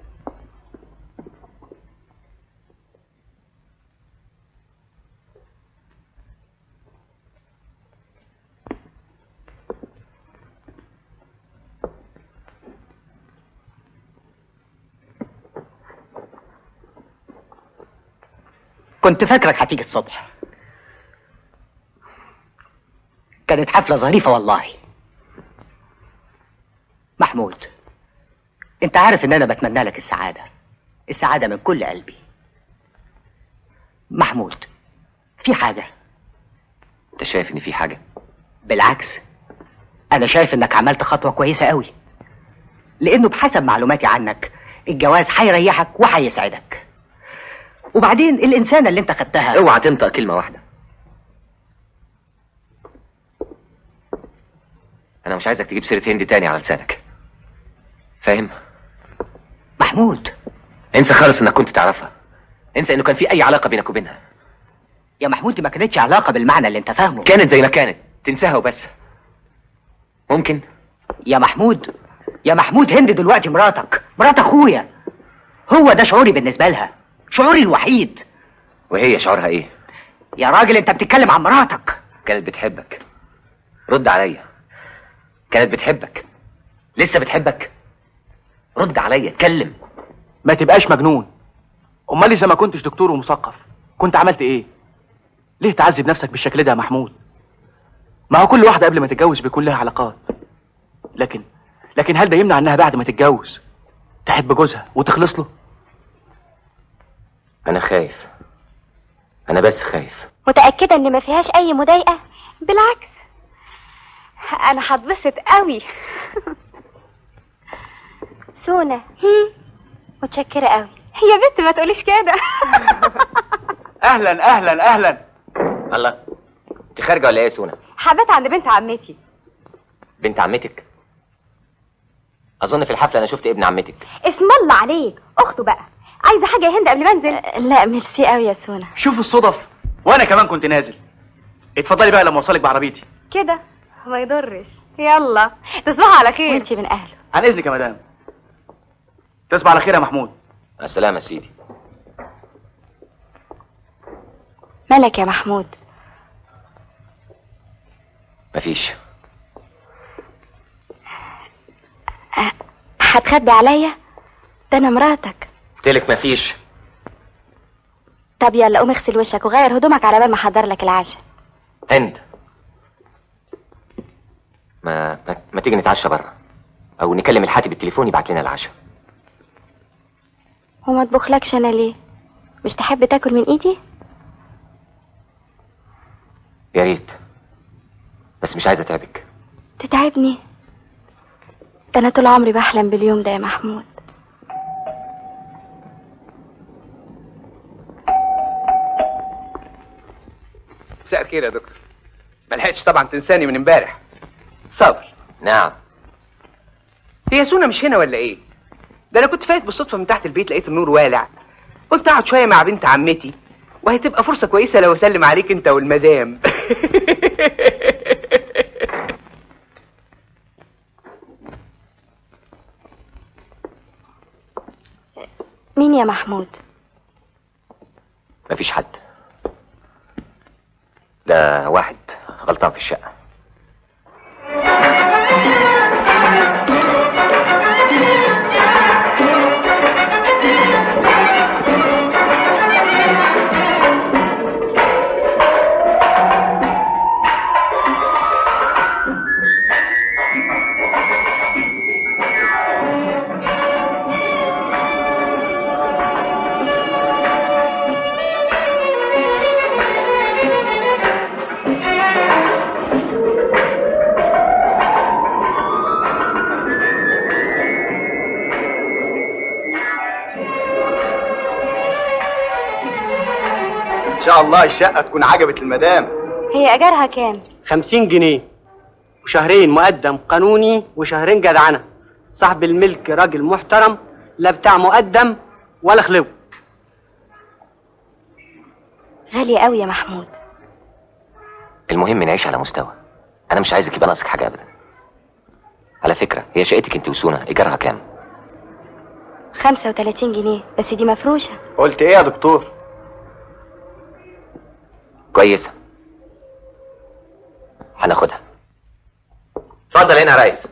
كنت فاكرك هتيجي الصبح كانت حفلة ظريفة والله محمود انت عارف ان انا بتمنى لك السعادة السعادة من كل قلبي محمود في حاجة انت شايف ان في حاجة بالعكس انا شايف انك عملت خطوة كويسة قوي لانه بحسب معلوماتي عنك الجواز هيريحك وهيسعدك وبعدين الانسانة اللي انت خدتها اوعى تنطق كلمة واحدة انا مش عايزك تجيب سيرة هندي تاني على لسانك فاهم محمود انسى خالص انك كنت تعرفها انسى انه كان في اي علاقة بينك وبينها يا محمود دي ما كانتش علاقة بالمعنى اللي انت فاهمه كانت زي ما كانت تنساها وبس ممكن يا محمود يا محمود هند دلوقتي مراتك مرات اخويا هو ده شعوري بالنسبة لها شعوري الوحيد وهي شعورها ايه يا راجل انت بتتكلم عن مراتك كانت بتحبك رد عليا كانت بتحبك لسه بتحبك رد عليا اتكلم ما تبقاش مجنون امال اذا ما كنتش دكتور ومثقف كنت عملت ايه ليه تعذب نفسك بالشكل ده يا محمود ما هو كل واحده قبل ما تتجوز بيكون لها علاقات لكن لكن هل ده يمنع انها بعد ما تتجوز تحب جوزها وتخلص له انا خايف انا بس خايف متأكدة ان ما فيهاش اي مضايقة بالعكس انا هتبسط قوي سونا هم، متشكرة قوي يا بنت ما تقوليش كده اهلا اهلا اهلا الله انت خارجه ولا ايه يا سونا حبات عند بنت عمتي بنت عمتك اظن في الحفله انا شفت ابن عمتك اسم الله عليك اخته بقى عايزة حاجة يا هند قبل ما انزل لا ميرسي قوي يا سونا شوف الصدف وانا كمان كنت نازل اتفضلي بقى لما اوصلك بعربيتي كده ما يضرش يلا تصبحوا على خير وانتي من اهله عن اذنك يا مدام تصبح على خير يا محمود السلامه يا سيدي مالك يا محمود مفيش أه، هتخبي عليا ده انا مراتك قلتلك مفيش طب يلا قوم اغسل وشك وغير هدومك على بال ما احضر لك العشاء هند ما ما, ما تيجي نتعشى بره او نكلم الحاتي بالتليفون يبعت لنا العشاء وما اطبخلكش انا ليه مش تحب تاكل من ايدي يا ريت بس مش عايزه اتعبك تتعبني ده انا طول عمري بحلم باليوم ده يا محمود مساء الخير يا دكتور ما لحقتش طبعا تنساني من امبارح صبر نعم هي سونا مش هنا ولا ايه ده انا كنت فايت بالصدفه من تحت البيت لقيت النور والع قلت اقعد شويه مع بنت عمتي وهتبقى فرصه كويسه لو اسلم عليك انت والمدام مين يا محمود مفيش حد ده واحد غلطان في الشقه ان شاء الله الشقه تكون عجبت المدام هي اجارها كام خمسين جنيه وشهرين مقدم قانوني وشهرين جدعنة صاحب الملك راجل محترم لا بتاع مقدم ولا خلو غالية قوي يا محمود المهم نعيش على مستوى انا مش عايزك يبقى ناقصك حاجه ابدا على فكره هي شقتك انت وسونا ايجارها كام 35 جنيه بس دي مفروشة قلت ايه يا دكتور كويسه هناخدها اتفضل هنا يا ريس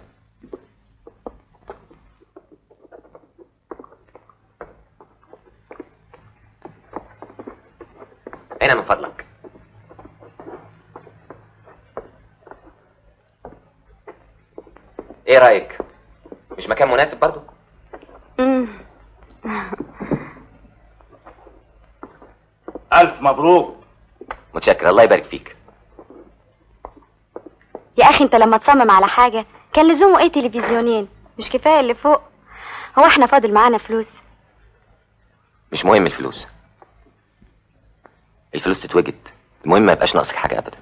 هنا من فضلك ايه رايك مش مكان مناسب برضو امم الف مبروك متشكر الله يبارك فيك يا اخي انت لما تصمم على حاجة كان لزومه ايه تلفزيونين مش كفاية اللي فوق هو احنا فاضل معانا فلوس مش مهم الفلوس الفلوس تتوجد المهم ما يبقاش ناقصك حاجه ابدا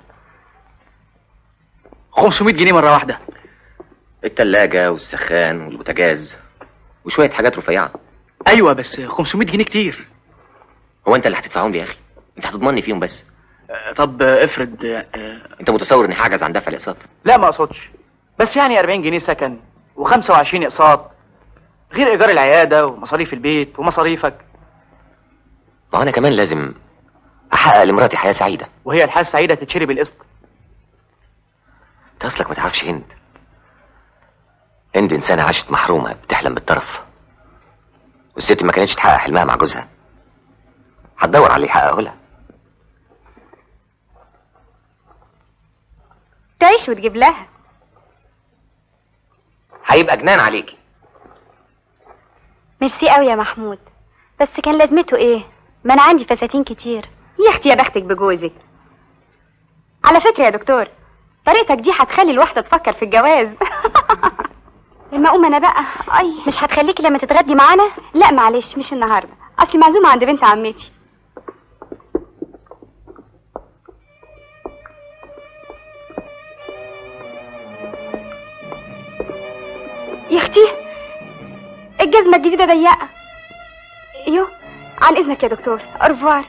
500 جنيه مره واحده التلاجة والسخان والبوتاجاز وشوية حاجات رفيعة ايوه بس 500 جنيه كتير هو انت اللي هتدفعهم لي يا اخي انت هتضمني فيهم بس آه، طب آه، افرض آه، انت متصور اني هعجز عن دفع الاقساط لا ما اقصدش بس يعني 40 جنيه سكن و25 اقساط غير ايجار العياده ومصاريف البيت ومصاريفك ما هو انا كمان لازم احقق لمراتي حياة سعيدة وهي الحياه السعيده تتشري بالقسط انت اصلك ما تعرفش هند هند انسانة عاشت محرومة بتحلم بالطرف والست ما كانتش تحقق حلمها مع جوزها هتدور على اللي يحققه لها تعيش وتجيب لها هيبقى جنان عليكي ميرسي قوي يا محمود بس كان لازمته ايه ما انا عندي فساتين كتير يا اختي يا بختك بجوزك على فكره يا دكتور طريقتك دي هتخلي الواحده تفكر في الجواز لما اقوم انا بقى اي مش هتخليكي لما تتغدي معانا لا معلش مش النهارده اصلي معزومه عند بنت عمتي يا اختي الجزمه الجديده ضيقه ايوه عن اذنك يا دكتور ارفوار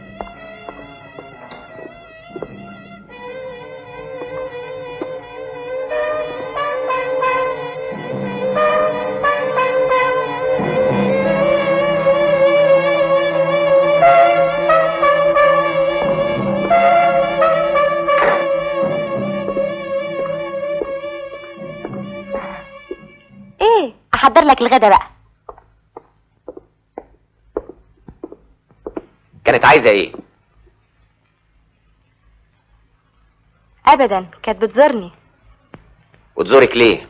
ايه احضر لك الغدا بقى كانت عايزه ايه ابدا كانت بتزورني وتزورك ليه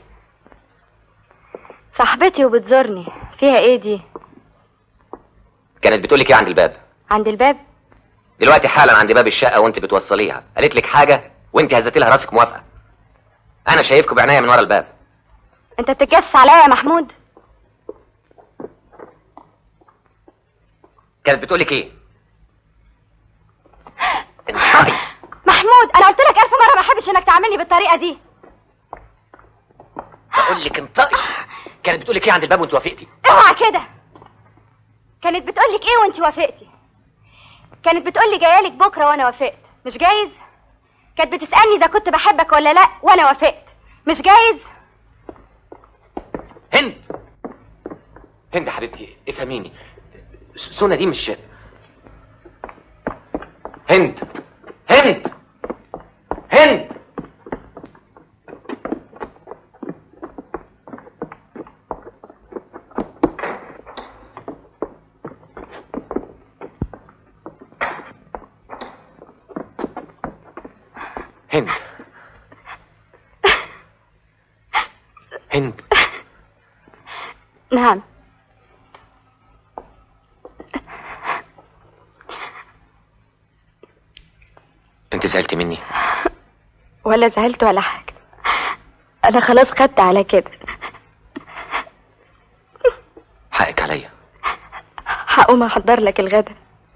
صاحبتي وبتزورني فيها ايه دي كانت بتقولك ايه عند الباب عند الباب دلوقتي حالا عند باب الشقه وانت بتوصليها قالت لك حاجه وانت هزتي لها راسك موافقه انا شايفكم بعناية من ورا الباب انت بتتجسس عليا يا محمود كانت بتقولك ايه محمود انا قلت لك الف مره ما احبش انك تعاملني بالطريقه دي بقول لك انطقي كانت بتقولك ايه عند الباب وانت وافقتي اوعى كده كانت بتقولك ايه وانت وافقتي كانت بتقولي جايالك بكره وانا وافقت مش جايز كانت بتسالني اذا كنت بحبك ولا لا وانا وافقت مش جايز هند هند يا حبيبتي افهميني سونا دي مش هند هند هند هند هند نعم انت زعلتي مني ولا زعلت ولا حاجه انا خلاص خدت على كده حقك عليا هقوم احضر لك الغدا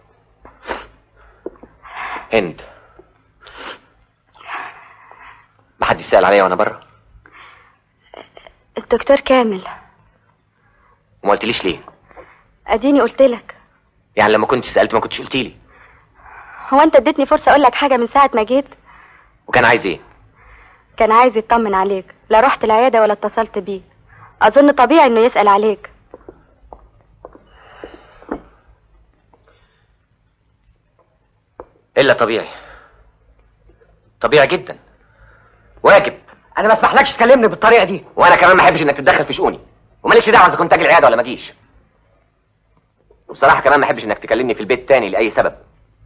هند ما حد يسأل عليا وانا بره الدكتور كامل وما قلتليش ليه اديني قلت لك يعني لما كنت سألت ما كنتش قلتي لي هو انت اديتني فرصه اقول لك حاجه من ساعه ما جيت وكان عايز ايه كان عايز يطمن عليك لا رحت العياده ولا اتصلت بيه اظن طبيعي انه يسال عليك الا طبيعي طبيعي جدا واجب انا ما اسمحلكش تكلمني بالطريقه دي وانا كمان ما احبش انك تتدخل في شؤوني ومالكش دعوه اذا كنت اجي العياده ولا ما اجيش وبصراحه كمان ما احبش انك تكلمني في البيت تاني لاي سبب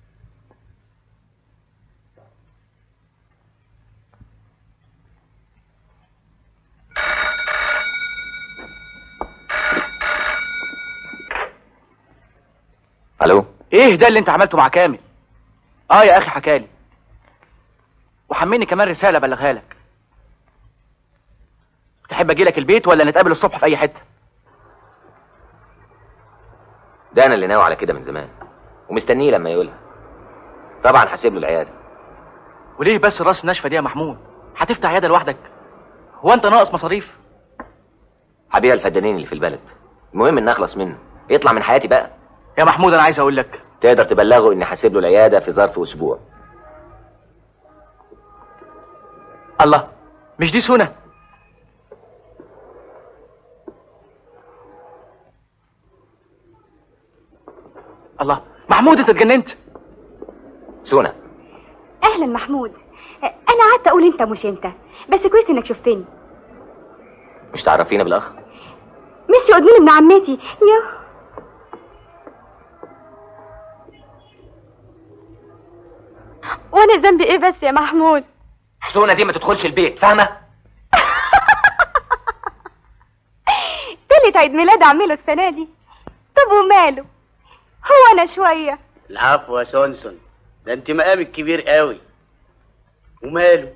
الو ايه ده اللي انت عملته مع كامل اه يا اخي حكالي وحملني كمان رساله بلغها لك تحب اجي لك البيت ولا نتقابل الصبح في اي حته ده انا اللي ناوي على كده من زمان ومستنيه لما يقولها طبعا هسيب له العياده وليه بس الراس الناشفه دي يا محمود هتفتح عياده لوحدك هو انت ناقص مصاريف هبيع الفدانين اللي في البلد المهم ان اخلص منه يطلع من حياتي بقى يا محمود انا عايز اقول لك تقدر تبلغه اني هسيب له العياده في ظرف اسبوع الله مش دي سنه الله محمود انت اتجننت سونا اهلا محمود انا قعدت اقول انت مش انت بس كويس انك شفتني مش تعرفينا بالاخ ميسي ادمين ابن عمتي يا وانا ذنبي ايه بس يا محمود سونا دي ما تدخلش البيت فاهمه تالت عيد ميلاد اعمله السنه دي طب وماله هو انا شويه العفو يا سونسون ده انت مقامك كبير قوي وماله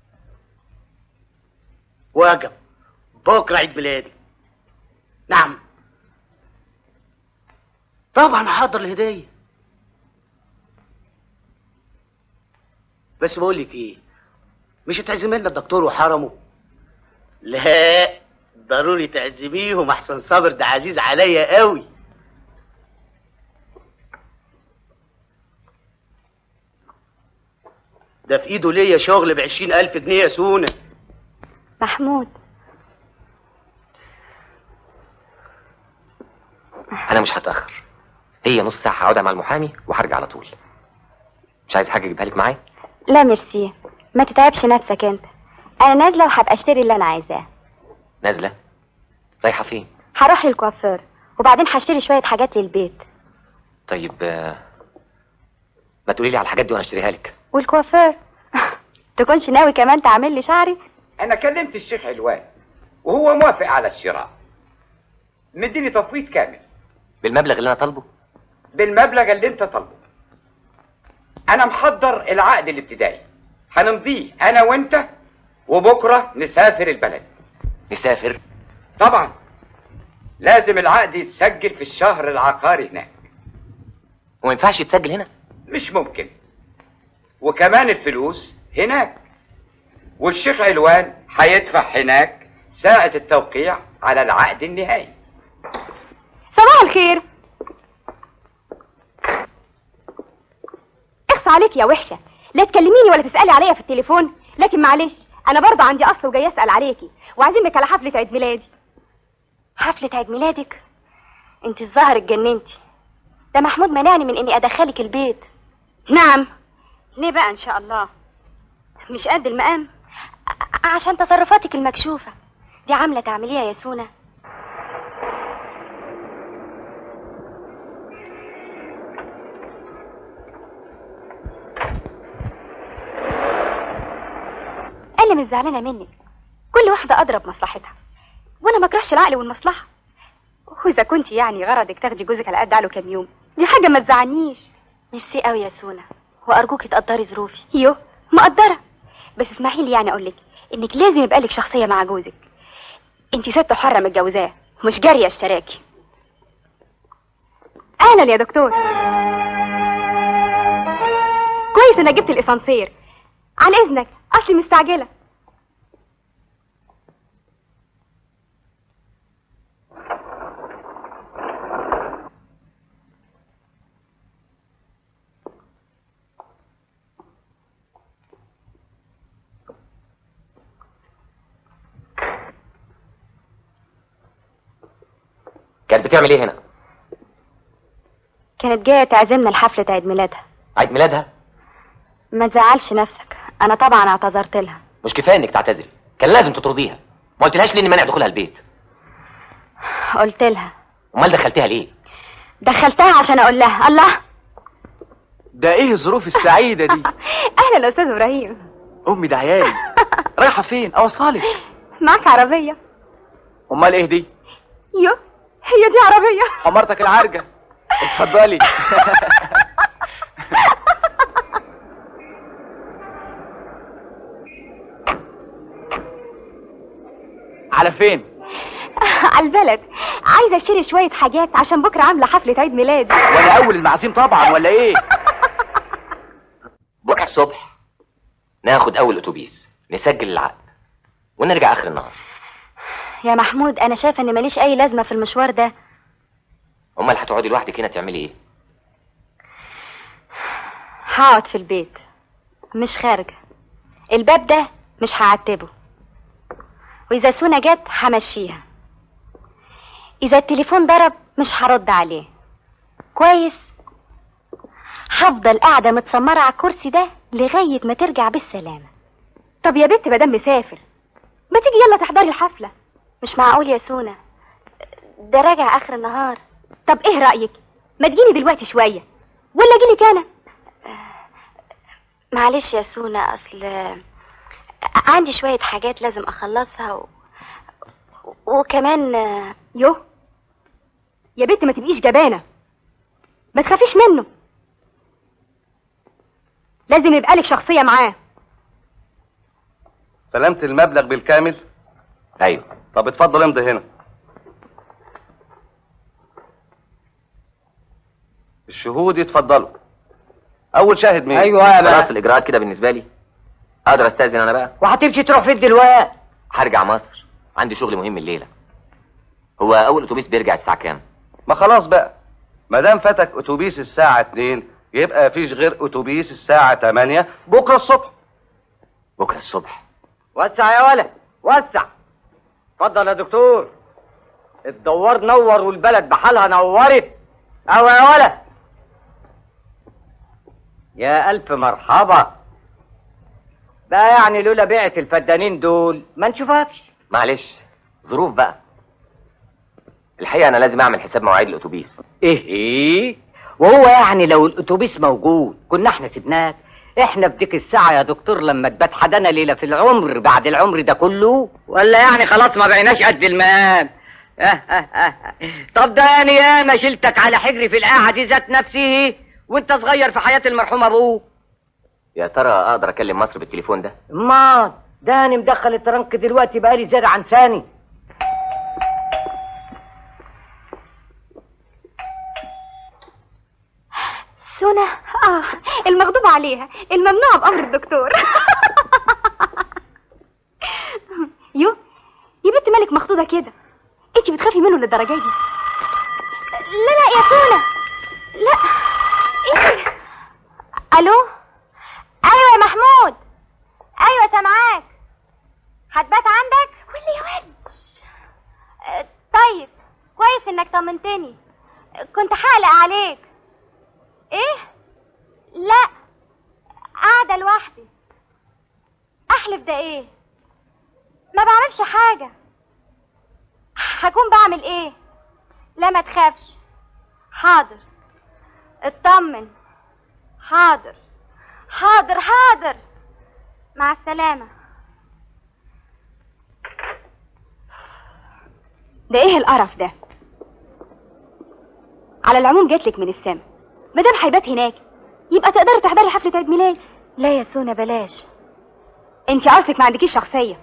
واجب بكره عيد ميلادي نعم طبعا هحضر الهديه بس بقول لك ايه مش هتعزمي لنا الدكتور وحرمه لا ضروري تعزميهم احسن صابر ده عزيز عليا قوي ده في ايده ليا شغل بعشرين الف جنيه يا سونا محمود انا مش هتاخر هي نص ساعه هقعدها مع المحامي وهرجع على طول مش عايز حاجه اجيبها لك معايا لا ميرسي ما تتعبش نفسك انت انا نازله وهبقى اشتري اللي انا عايزاه نازله رايحه فين هروح للكوافير وبعدين هشتري شويه حاجات للبيت طيب آه، ما تقولي لي على الحاجات دي وانا اشتريها لك والكوافير تكونش ناوي كمان تعمل لي شعري انا كلمت الشيخ علوان وهو موافق على الشراء مديني تفويض كامل بالمبلغ اللي انا طالبه بالمبلغ اللي انت طالبه انا محضر العقد الابتدائي هنمضيه انا وانت وبكره نسافر البلد نسافر طبعا لازم العقد يتسجل في الشهر العقاري هناك وما ينفعش يتسجل هنا مش ممكن وكمان الفلوس هناك والشيخ علوان هيدفع هناك ساعة التوقيع على العقد النهائي صباح الخير اخص عليك يا وحشه لا تكلميني ولا تسالي عليا في التليفون لكن معلش انا برضه عندي اصل وجاي اسال عليكي وعازمك على حفله عيد ميلادي حفله عيد ميلادك انت الظاهر اتجننتي ده محمود منعني من اني ادخلك البيت نعم ليه بقى ان شاء الله مش قد المقام ع- عشان تصرفاتك المكشوفه دي عامله تعمليها يا سونا انا مش زعلانه منك كل واحده ادرى بمصلحتها وانا ما اكرهش العقل والمصلحه واذا كنت يعني غرضك تاخدي جوزك على قد عقله كام يوم دي حاجه ما تزعلنيش ميرسي قوي يا سونا وارجوكي تقدري ظروفي يو مقدره بس اسمحي لي يعني اقول لك انك لازم يبقى لك شخصيه مع جوزك انت ست حره متجوزاه مش جاريه اشتراكي اهلا يا دكتور كويس انا جبت الاسانسير عن اذنك اصلي مستعجله كانت بتعمل ايه هنا كانت جايه تعزمنا لحفله عيد ميلادها عيد ميلادها ما تزعلش نفسك انا طبعا اعتذرت لها مش كفايه انك تعتذري كان لازم تطرديها ما قلتلهاش ليه اني مانع دخولها البيت قلت لها امال دخلتيها ليه دخلتها عشان اقول لها الله ده ايه الظروف السعيدة دي اهلا استاذ ابراهيم امي ده عيالي رايحة فين اوصلك معك عربيه امال ايه دي يو هي دي عربيه حمارتك العرجة اتفضلي على فين على البلد عايزه اشتري شويه حاجات عشان بكره عامله حفله عيد ميلادي وانا اول المعازيم طبعا ولا ايه بكره الصبح ناخد اول اتوبيس نسجل العقد ونرجع اخر النهار يا محمود انا شايفه ان ماليش اي لازمه في المشوار ده امال هتقعدي لوحدك هنا تعملي ايه هقعد في البيت مش خارجه الباب ده مش هعتبه واذا سونا جت همشيها اذا التليفون ضرب مش هرد عليه كويس هفضل قاعده متسمره على الكرسي ده لغايه ما ترجع بالسلامه طب يا بنت مدام مسافر ما تيجي يلا تحضري الحفله مش معقول يا سونا ده راجع اخر النهار طب ايه رايك ما تجيني دلوقتي شويه ولا اجيلك انا معلش يا سونا اصل عندي شوية حاجات لازم اخلصها و... وكمان يو يا بنت ما تبقيش جبانة ما تخافيش منه لازم يبقى لك شخصية معاه سلمت المبلغ بالكامل ايوه طب اتفضل امضي هنا الشهود يتفضلوا اول شاهد مين ايوه يا خلاص الاجراءات كده بالنسبه لي اقدر استاذن انا بقى وهتمشي تروح فين دلوقتي هرجع مصر عندي شغل مهم الليله هو اول اتوبيس بيرجع الساعه كام ما خلاص بقى ما دام فاتك اتوبيس الساعه 2 يبقى فيش غير اتوبيس الساعه 8 بكره الصبح بكره الصبح وسع يا ولد وسع اتفضل يا دكتور الدوار نور والبلد بحالها نورت اهو يا ولد يا الف مرحبا ده يعني لولا بيعة الفدانين دول ما نشوفكش معلش ظروف بقى الحقيقه انا لازم اعمل حساب مواعيد الاتوبيس ايه ايه وهو يعني لو الاتوبيس موجود كنا احنا سيبناك احنا بديك الساعة يا دكتور لما تبات حدانا ليلة في العمر بعد العمر ده كله ولا يعني خلاص ما بقيناش قد المقام آه آه آه. طب ده يعني ياما شلتك على حجري في القاعة دي ذات نفسه وانت صغير في حياة المرحوم ابوك يا ترى اقدر اكلم مصر بالتليفون ده ما ده انا مدخل الترنك دلوقتي بقالي زيادة عن ثاني سونا اه المغضوب عليها الممنوع بامر الدكتور يو يا بنت مالك مخضوضه كده انت بتخافي منه للدرجه دي لا لا يا سونا لا ايه الو ايوه يا محمود ايوه سامعاك هتبات عندك واللي يا ولد آه، طيب كويس انك طمنتني كنت هقلق عليك ايه لا قاعده لوحدي احلف ده ايه ما بعملش حاجه هكون بعمل ايه لا ما تخافش حاضر اطمن حاضر حاضر حاضر مع السلامة ده ايه القرف ده على العموم جاتلك من السما مادام هيبات هناك يبقى تقدري تحضري حفلة عيد ميلاد لا يا سونا بلاش انت اصلك ما عندكيش شخصية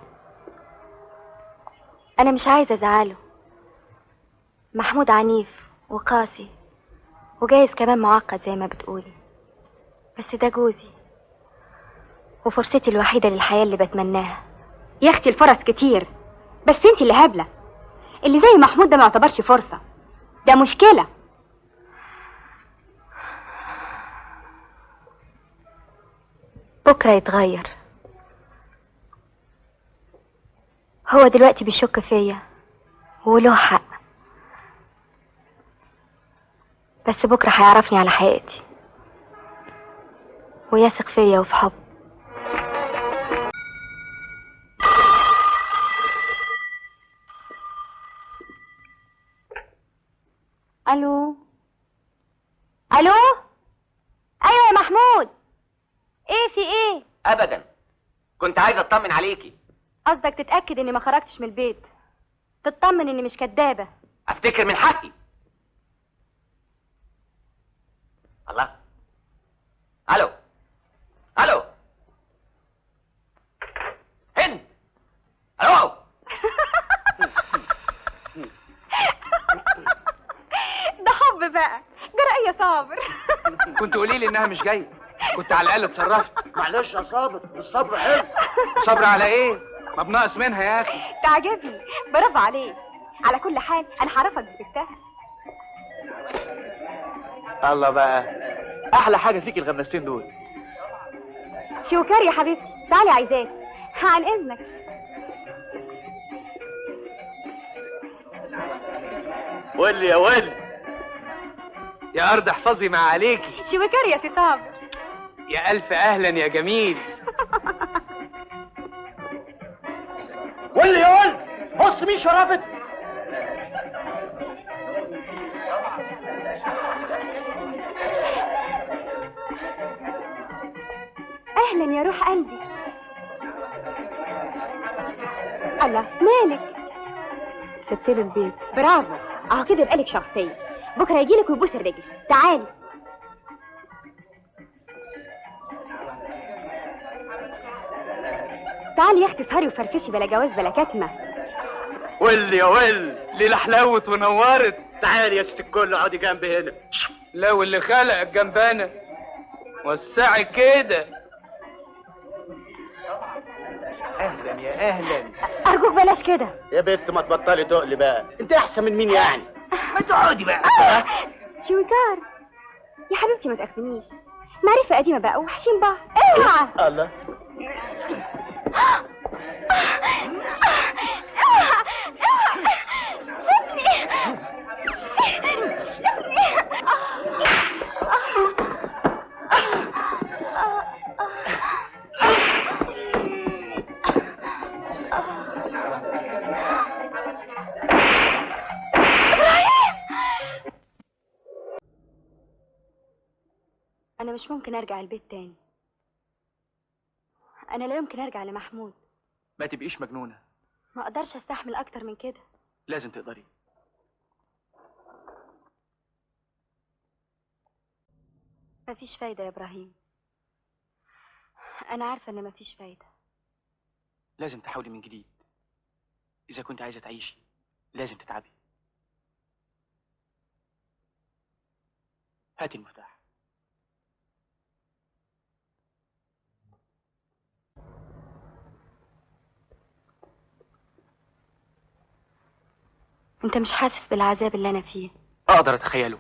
انا مش عايزة ازعله محمود عنيف وقاسي وجايز كمان معقد زي ما بتقولي بس ده جوزي وفرصتي الوحيدة للحياة اللي بتمناها يا اختي الفرص كتير بس انت اللي هبلة اللي زي محمود ده ما يعتبرش فرصة ده مشكلة بكرة يتغير هو دلوقتي بيشك فيا وله حق بس بكرة هيعرفني على حقيقتي ويثق فيا وفي حب الو الو ايوه يا محمود ايه في ايه ابدا كنت عايز اطمن عليكي قصدك تتاكد اني ما خرجتش من البيت تطمن اني مش كدابه افتكر من حقي الله الو الو هند الو ده حب بقى جرأة يا صابر كنت قولي لي انها مش جايه كنت على الاقل اتصرفت معلش يا صابر الصبر حلو صبر على ايه ما بناقص منها يا اخي تعجبني برافو عليك على كل حال انا هعرفك بستها الله بقى احلى حاجه فيك الغمستين دول شوكار يا حبيبتي تعالي عايزاك عن اذنك ولي يا ولي يا ارض احفظي ما عليكي شوكار يا سي صابر يا الف اهلا يا جميل ولي يا ولد بص مين شرفت اهلا يا روح قلبي الله مالك سبت له البيت برافو اهو كده يبقى لك شخصيه بكره يجيلك ويبوس الرجل تعالي تعالي يا اختي اسهري وفرفشي بلا جواز بلا كتمه ول يا ول ليلة حلاوت ونورت تعالي يا ست الكل اقعدي جنبي هنا لا واللي خلقك جنبانا وسعي كده اهلا يا اهلا ارجوك بلاش كده يا بنت ما تبطلي تقلي بقى انت احسن من مين يعني ما تقعدي بقى شويكار يا حبيبتي ما تقفنيش معرفة قديمة بقى وحشين بعض اوعى الله انا مش ممكن ارجع البيت تاني انا لا يمكن ارجع لمحمود ما تبقيش مجنونة ما اقدرش استحمل اكتر من كده لازم تقدري مفيش فايدة يا ابراهيم انا عارفة ان مفيش فايدة لازم تحاولي من جديد إذا كنت عايزة تعيشي لازم تتعبي هاتي المفتاح انت مش حاسس بالعذاب اللي انا فيه أقدر أتخيله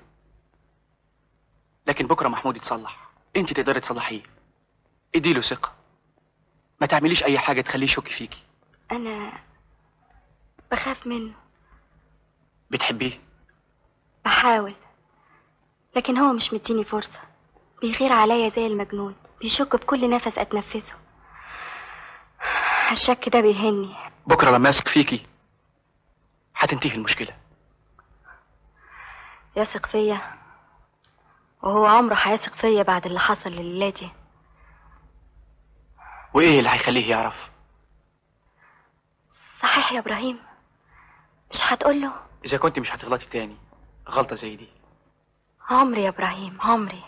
لكن بكرة محمود يتصلح أنت تقدري تصلحيه اديله ثقة ما تعمليش أي حاجة تخليه يشك فيكي انا بخاف منه بتحبيه بحاول لكن هو مش مديني فرصة بيغير عليا زي المجنون بيشك بكل نفس اتنفسه الشك ده بيهني بكرة لما يثق فيكي هتنتهي المشكلة يثق فيا وهو عمره هيثق فيا بعد اللي حصل لليلة دي وإيه اللي هيخليه يعرف صحيح يا ابراهيم مش هتقوله إذا كنت مش هتغلطي تاني غلطة زي دي عمري يا ابراهيم عمري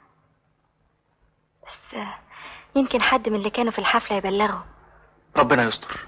بس آه، يمكن حد من اللي كانوا في الحفلة يبلغه ربنا يستر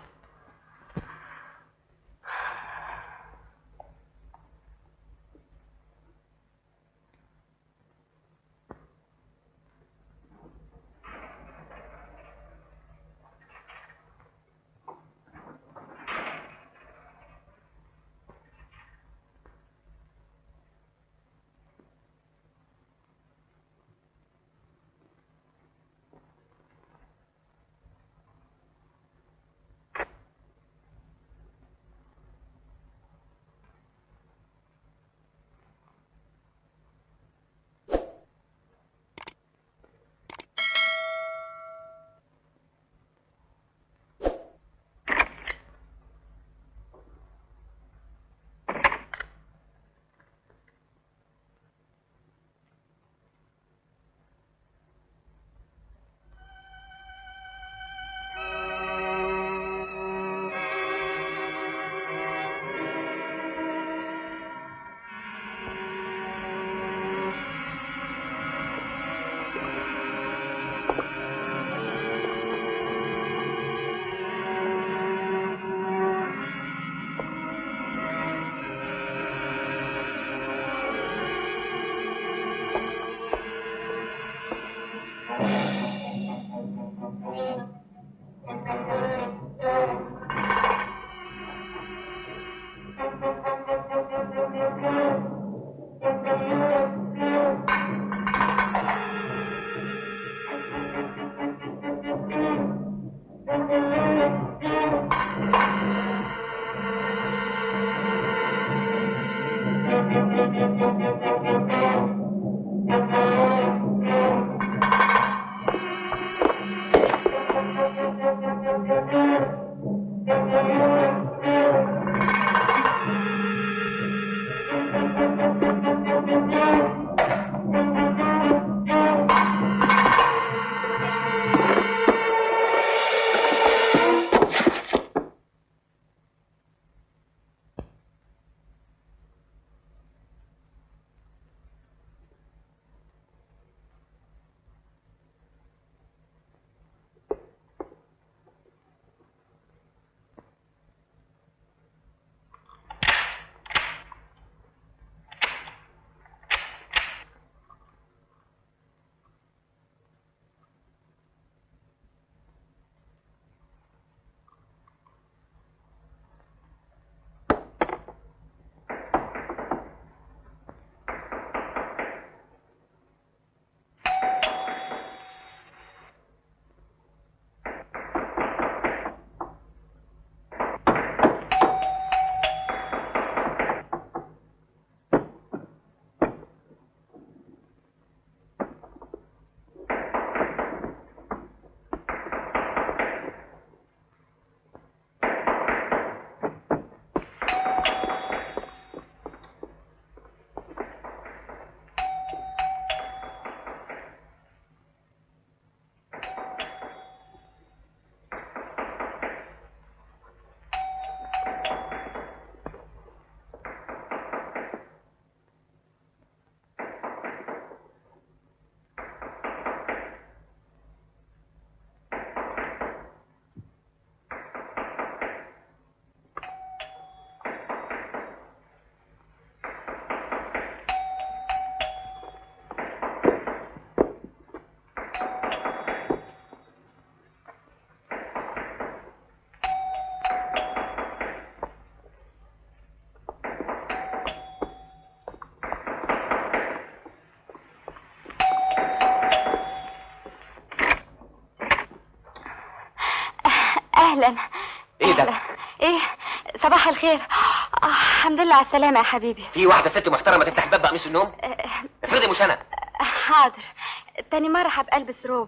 ايه ده أهلا. ايه صباح الخير آه الحمد لله على السلامة يا حبيبي في واحده ست محترمه تفتح الباب بقميص النوم آه، افرضي مش انا حاضر تاني مرة هبقى البس روب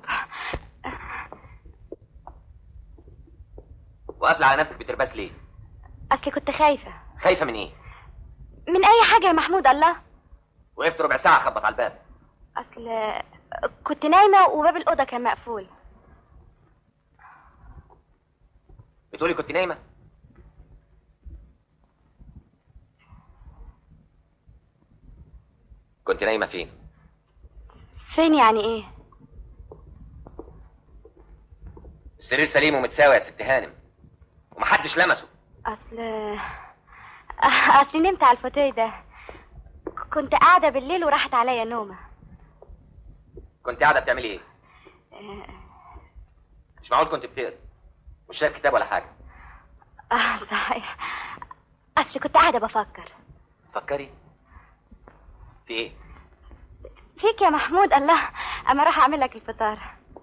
وقافله على نفسك بترباس ليه اصلي كنت خايفة خايفه من ايه من اي حاجة يا محمود الله وقفت ربع ساعه اخبط على الباب اصل كنت نايمة وباب الأوضة كان مقفول بتقولي كنت نايمه كنت نايمه فين فين يعني ايه السرير سليم ومتساوي يا ست هانم ومحدش لمسه اصل اصل نمت على الفوتيه ده كنت قاعدة بالليل وراحت عليا نومة كنت قاعده بتعملي ايه مش معقول كنت بتقري مش شايف كتاب ولا حاجه اه صحيح اصل كنت قاعدة بفكر فكري في ايه فيك يا محمود الله اما راح اعمل لك الفطار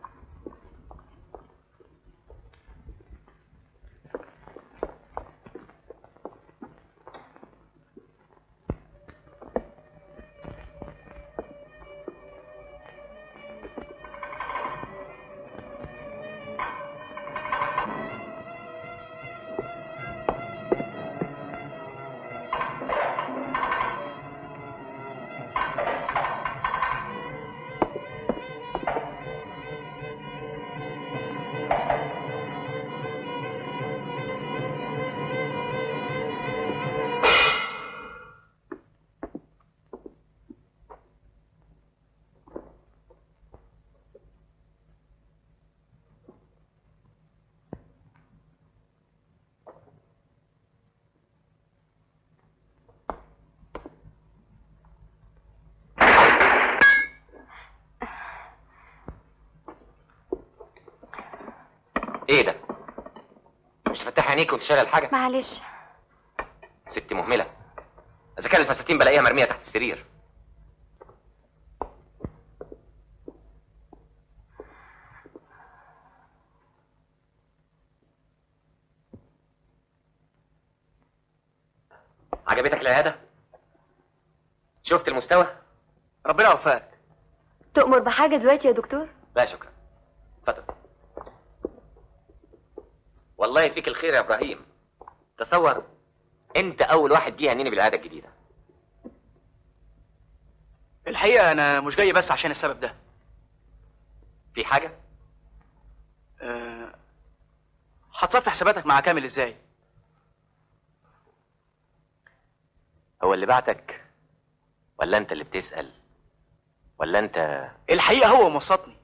ايه ده مش تفتحي عينيك وانت شايله الحاجه معلش ست مهمله اذا كان الفساتين بلاقيها مرميه تحت السرير عجبتك العياده شفت المستوى ربنا يوفقك تؤمر بحاجة دلوقتي يا دكتور لا شكرا اتفضل والله فيك الخير يا ابراهيم تصور انت اول واحد جه يهنيني بالعاده الجديده الحقيقه انا مش جاي بس عشان السبب ده في حاجه أه... هتصفي حساباتك مع كامل ازاي هو اللي بعتك ولا انت اللي بتسال ولا انت الحقيقه هو موسطني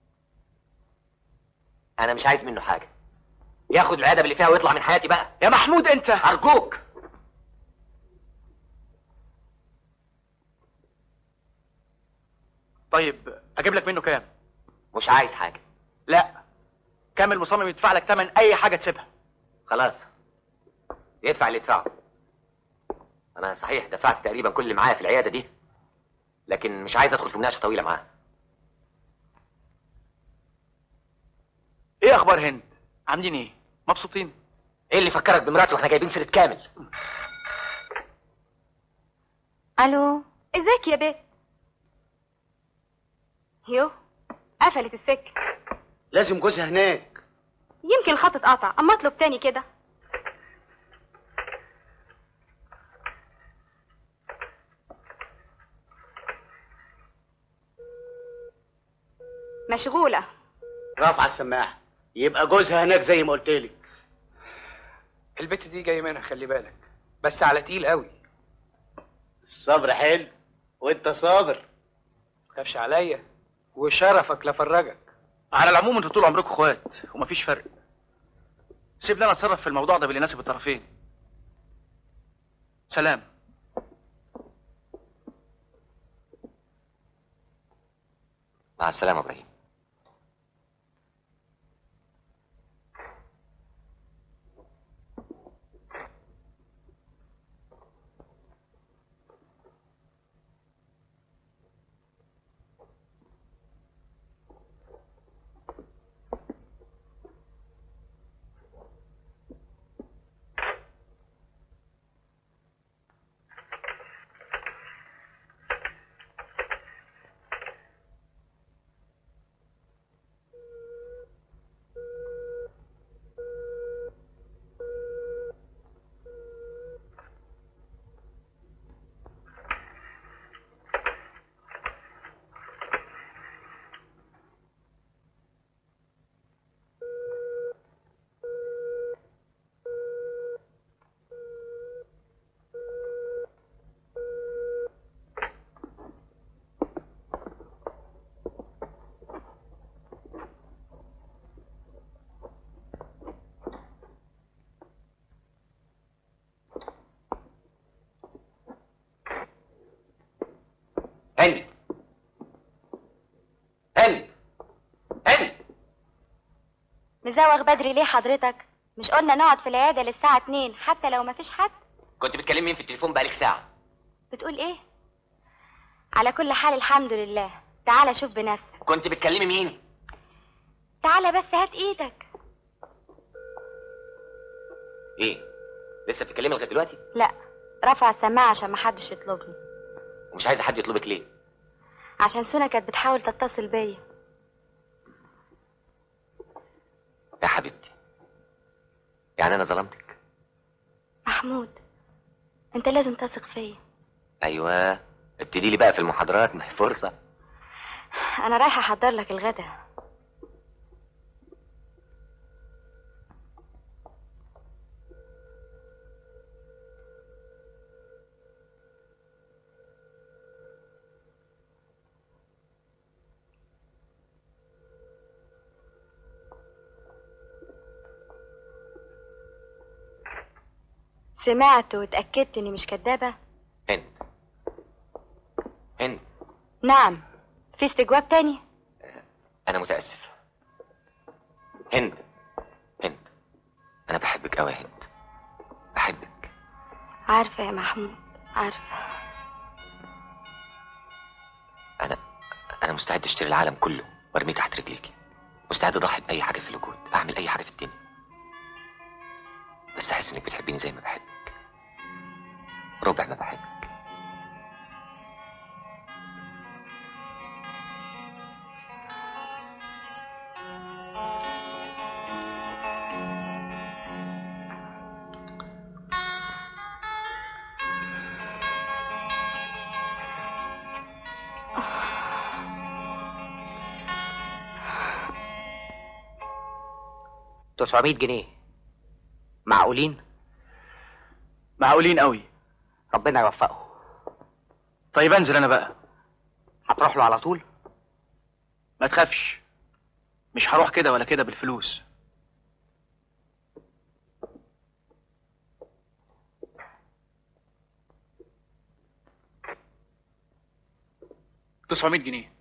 انا مش عايز منه حاجه ياخد العياده اللي فيها ويطلع من حياتي بقى يا محمود انت ارجوك طيب اجيب لك منه كام مش عايز حاجه لا كامل مصمم يدفع لك ثمن اي حاجه تسيبها خلاص يدفع اللي يدفعه انا صحيح دفعت تقريبا كل اللي معايا في العياده دي لكن مش عايز ادخل في مناقشه طويله معاه ايه اخبار هند عاملين ايه مبسوطين ايه اللي فكرك بمراتي واحنا جايبين سيره كامل الو ازيك يا بيت يو قفلت السكة لازم جوزها هناك يمكن الخط اتقطع اما اطلب تاني كده مشغولة رافعه السماعه يبقى جوزها هناك زي ما قلت لي البت دي جاي منها خلي بالك بس على تقيل قوي الصبر حلو وانت صابر خافش عليا وشرفك لفرجك على العموم انتوا طول عمركم اخوات ومفيش فرق سيبني انا اتصرف في الموضوع ده باللي يناسب الطرفين سلام مع السلامه ابراهيم مزوغ بدري ليه حضرتك مش قلنا نقعد في العياده للساعه 2 حتى لو مفيش حد كنت بتكلم مين في التليفون بقالك ساعه بتقول ايه على كل حال الحمد لله تعالى شوف بنفسك كنت بتكلمي مين تعالى بس هات ايدك ايه لسه بتتكلمي لغايه دلوقتي لا رفع السماعه عشان محدش يطلبني ومش عايزه حد يطلبك ليه عشان سونا كانت بتحاول تتصل بيا يا حبيبتي يعني انا ظلمتك محمود انت لازم تثق فيا ايوه ابتدي لي بقى في المحاضرات ما هي فرصه انا رايحه احضر لك الغدا سمعت واتأكدت اني مش كدابة هند هند نعم في استجواب تاني انا متاسف هند هند انا بحبك قوي يا هند بحبك عارفة يا محمود عارفة انا انا مستعد اشتري العالم كله وارميه تحت رجليكي مستعد اضحي باي حاجه في الوجود اعمل اي حاجه في الدنيا بس احس انك بتحبيني زي ما بحبك ربع ما بحبك تسعمية جنيه معقولين معقولين قوي ربنا يوفقه طيب انزل انا بقى هتروح له على طول ما تخافش مش هروح كده ولا كده بالفلوس تسعمية جنيه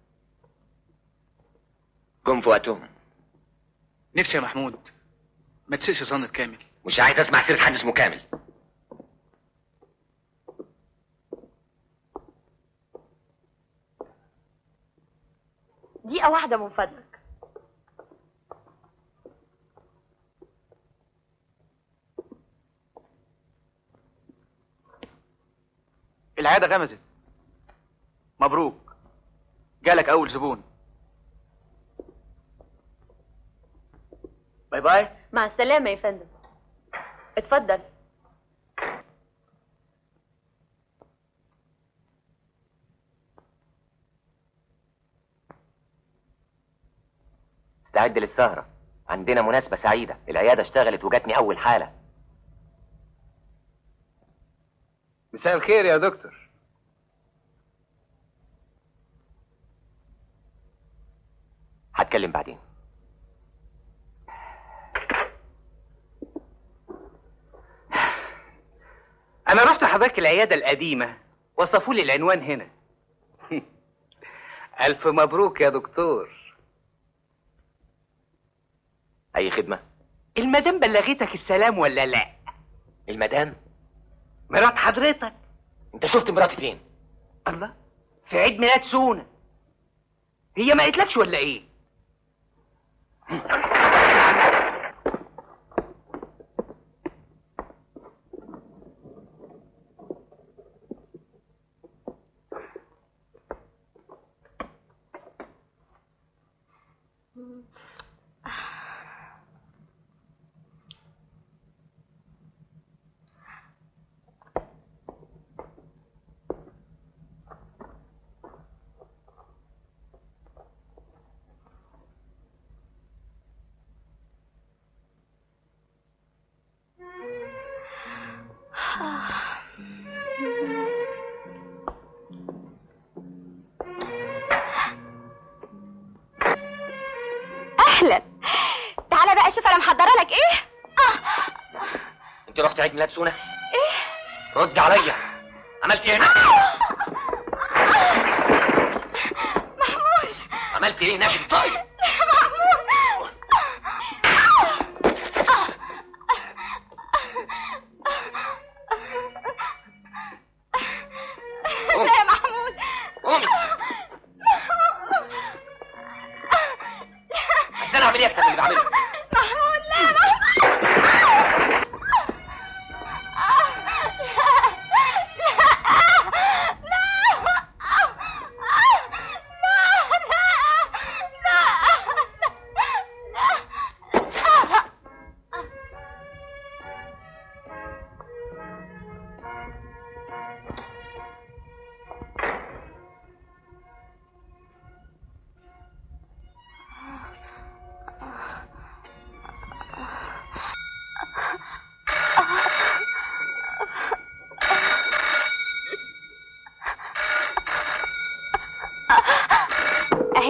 جم في وقتهم نفسي يا محمود ما تسيش ظن كامل مش عايز اسمع سيره حد اسمه كامل دقيقة واحدة من فضلك العيادة غمزت مبروك جالك أول زبون باي باي مع السلامة يا فندم اتفضل استعد للسهرة عندنا مناسبة سعيدة العيادة اشتغلت وجاتني أول حالة مساء الخير يا دكتور هتكلم بعدين انا رحت حضرتك العياده القديمه وصفوا لي العنوان هنا الف مبروك يا دكتور أي خدمة المدام بلغتك السلام ولا لا المدام مرات حضرتك أنت شفت مراتي فين الله في عيد ميلاد سونا هي ما قالتلكش ولا ايه اهلا تعالى بقى شوف انا محضره لك ايه آه. أنت رحت عيد ميلاد سونا ايه رد عليا عملت إيه هناك محمود عملت إيه هناك طيب محمود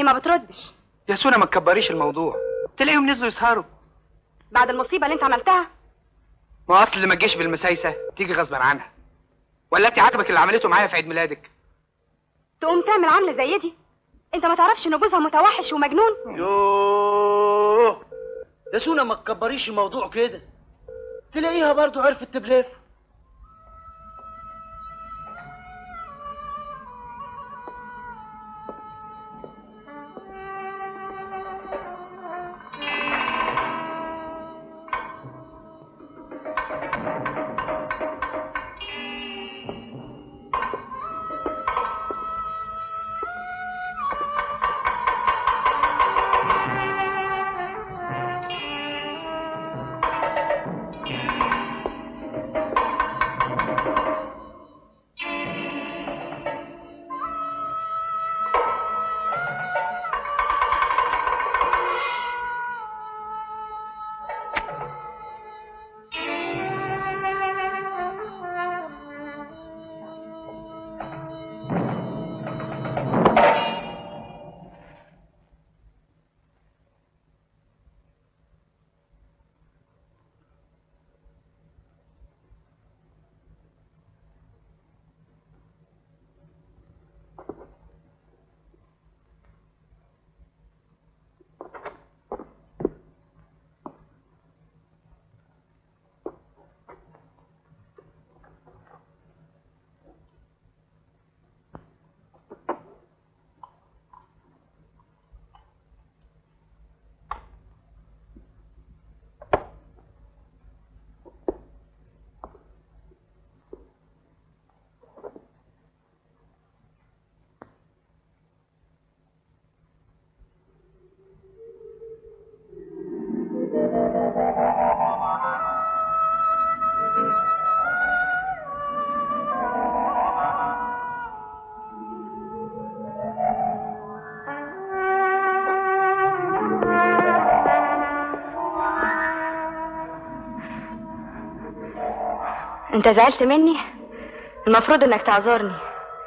ما بتردش يا سونا ما تكبريش الموضوع تلاقيهم نزلوا يسهروا بعد المصيبه اللي انت عملتها ما اصل اللي ما تجيش بالمسايسه تيجي غصبا عنها ولا انت عاجبك اللي عملته معايا في عيد ميلادك تقوم تعمل عامله زي دي انت ما تعرفش ان جوزها متوحش ومجنون يوه يا سونا ما تكبريش الموضوع كده تلاقيها برضو عرفت تبلف انت زعلت مني المفروض انك تعذرني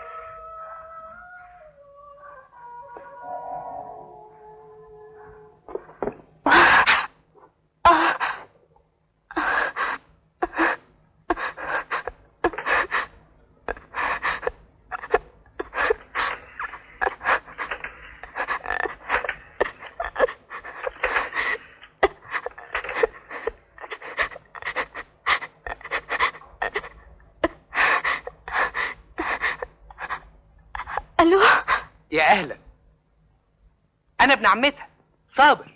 الو يا اهلا انا ابن عمتها صابر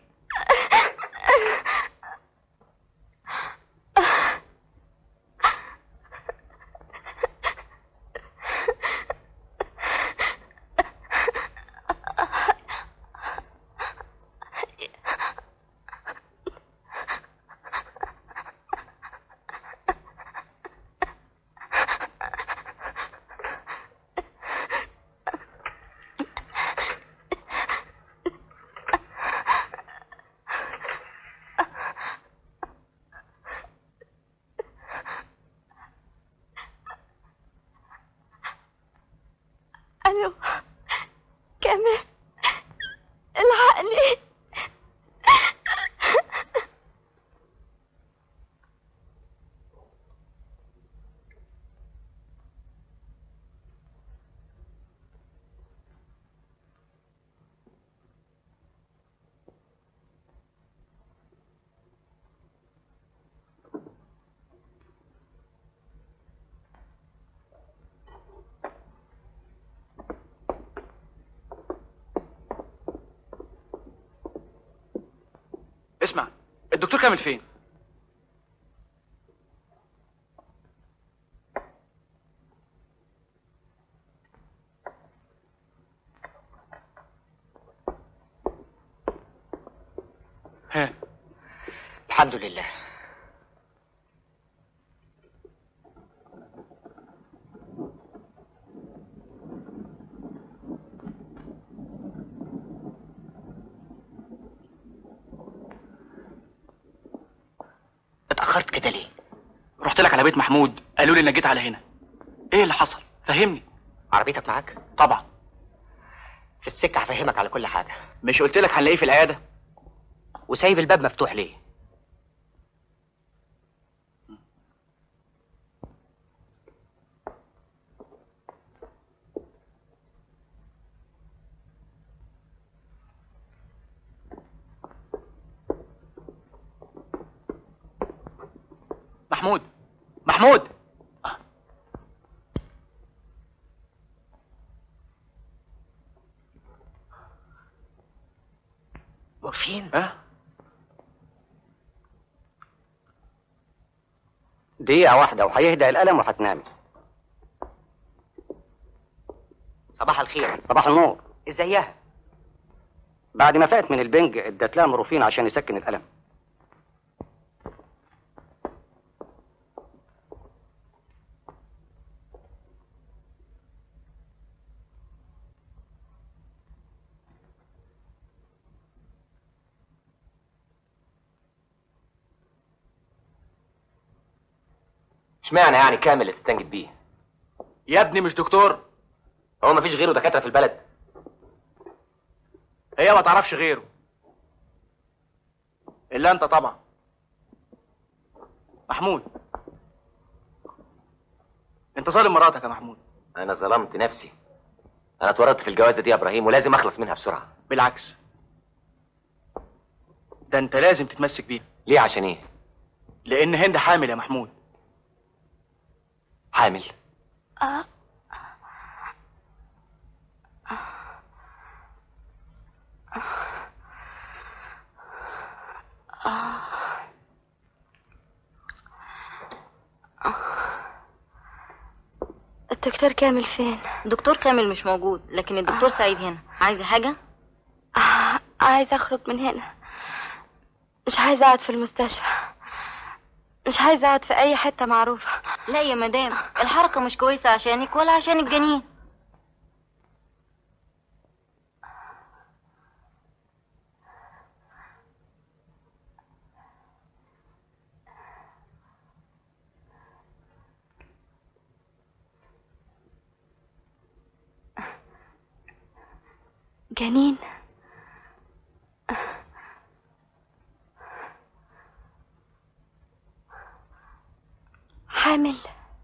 الو كامل الحقني اسمع الدكتور كامل فين ها الحمد لله اتأخرت كده ليه؟ رحت لك على بيت محمود قالوا لي انك جيت على هنا ايه اللي حصل فهمني عربيتك معاك؟ طبعا في السكه هفهمك على كل حاجه مش قلت لك هنلاقيه في العياده وسايب الباب مفتوح ليه محمود محمود مورفين ها دقيقة واحدة وهيهدأ الألم وهتنامي صباح الخير صباح النور ازيها بعد ما فات من البنج ادت لها مورفين عشان يسكن الألم اشمعنى يعني كامل اللي تستنجد بيه يا ابني مش دكتور هو مفيش غيره دكاتره في البلد هي ما تعرفش غيره الا انت طبعا محمود انت ظالم مراتك يا محمود انا ظلمت نفسي انا اتورطت في الجوازه دي يا ابراهيم ولازم اخلص منها بسرعه بالعكس ده انت لازم تتمسك بيها ليه عشان ايه لان هند حامل يا محمود حامل آه. الدكتور كامل فين؟ دكتور كامل مش موجود لكن الدكتور سعيد هنا عايزه حاجه آه، عايزة أخرج من هنا مش عايزة أقعد في المستشفى مش عايزة أقعد في أي حتة معروفة لا يا مدام الحركه مش كويسه عشانك ولا عشان الجنين جنين حامل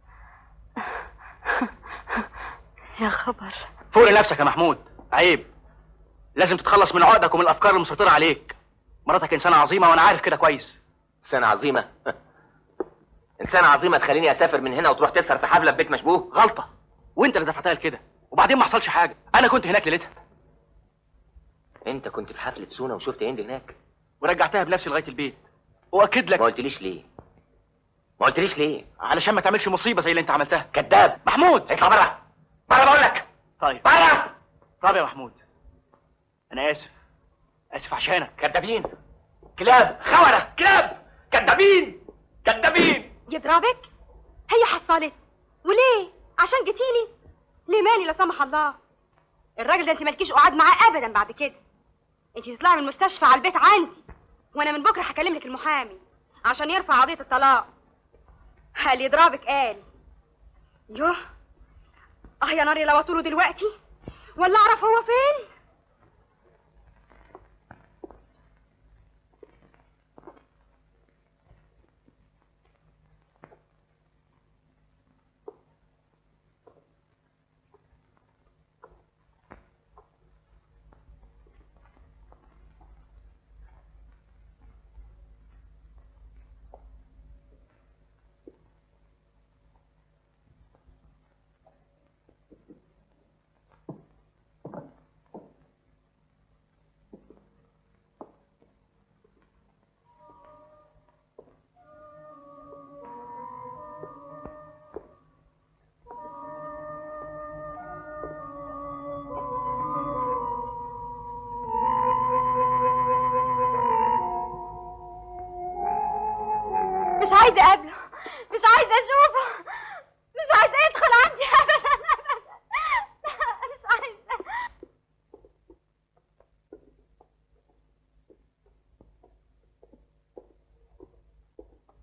يا خبر فوق لنفسك يا محمود عيب لازم تتخلص من عقدك ومن الافكار المسيطره عليك مراتك انسانه عظيمه وانا عارف كده كويس انسانه عظيمه انسانه عظيمه تخليني اسافر من هنا وتروح تسهر في حفله في بيت مشبوه غلطه وانت اللي دفعتها لكده وبعدين ما حصلش حاجه انا كنت هناك ليلتها انت كنت في حفله سونا وشفت هند هناك ورجعتها بنفسي لغايه البيت واكد لك ما قلتليش ليه ما قلتليش ليه علشان ما تعملش مصيبه زي اللي انت عملتها كذاب محمود اطلع بره بره بقول لك طيب بره طب يا محمود انا اسف اسف عشانك كذابين كلاب خونه كلاب كذابين كذابين يضربك هي حصلت وليه عشان جيتيلي ليه مالي لا سمح الله الراجل ده انت مالكيش قعاد معاه ابدا بعد كده انت تطلعي من المستشفى على البيت عندي وانا من بكره هكلم لك المحامي عشان يرفع قضيه الطلاق قال يضربك قال يوه اه يا ناري لو اطوله دلوقتي ولا اعرف هو فين مش عايزه اقابله مش عايزه اشوفه مش عايزه يدخل عندي ابدا مش عايزه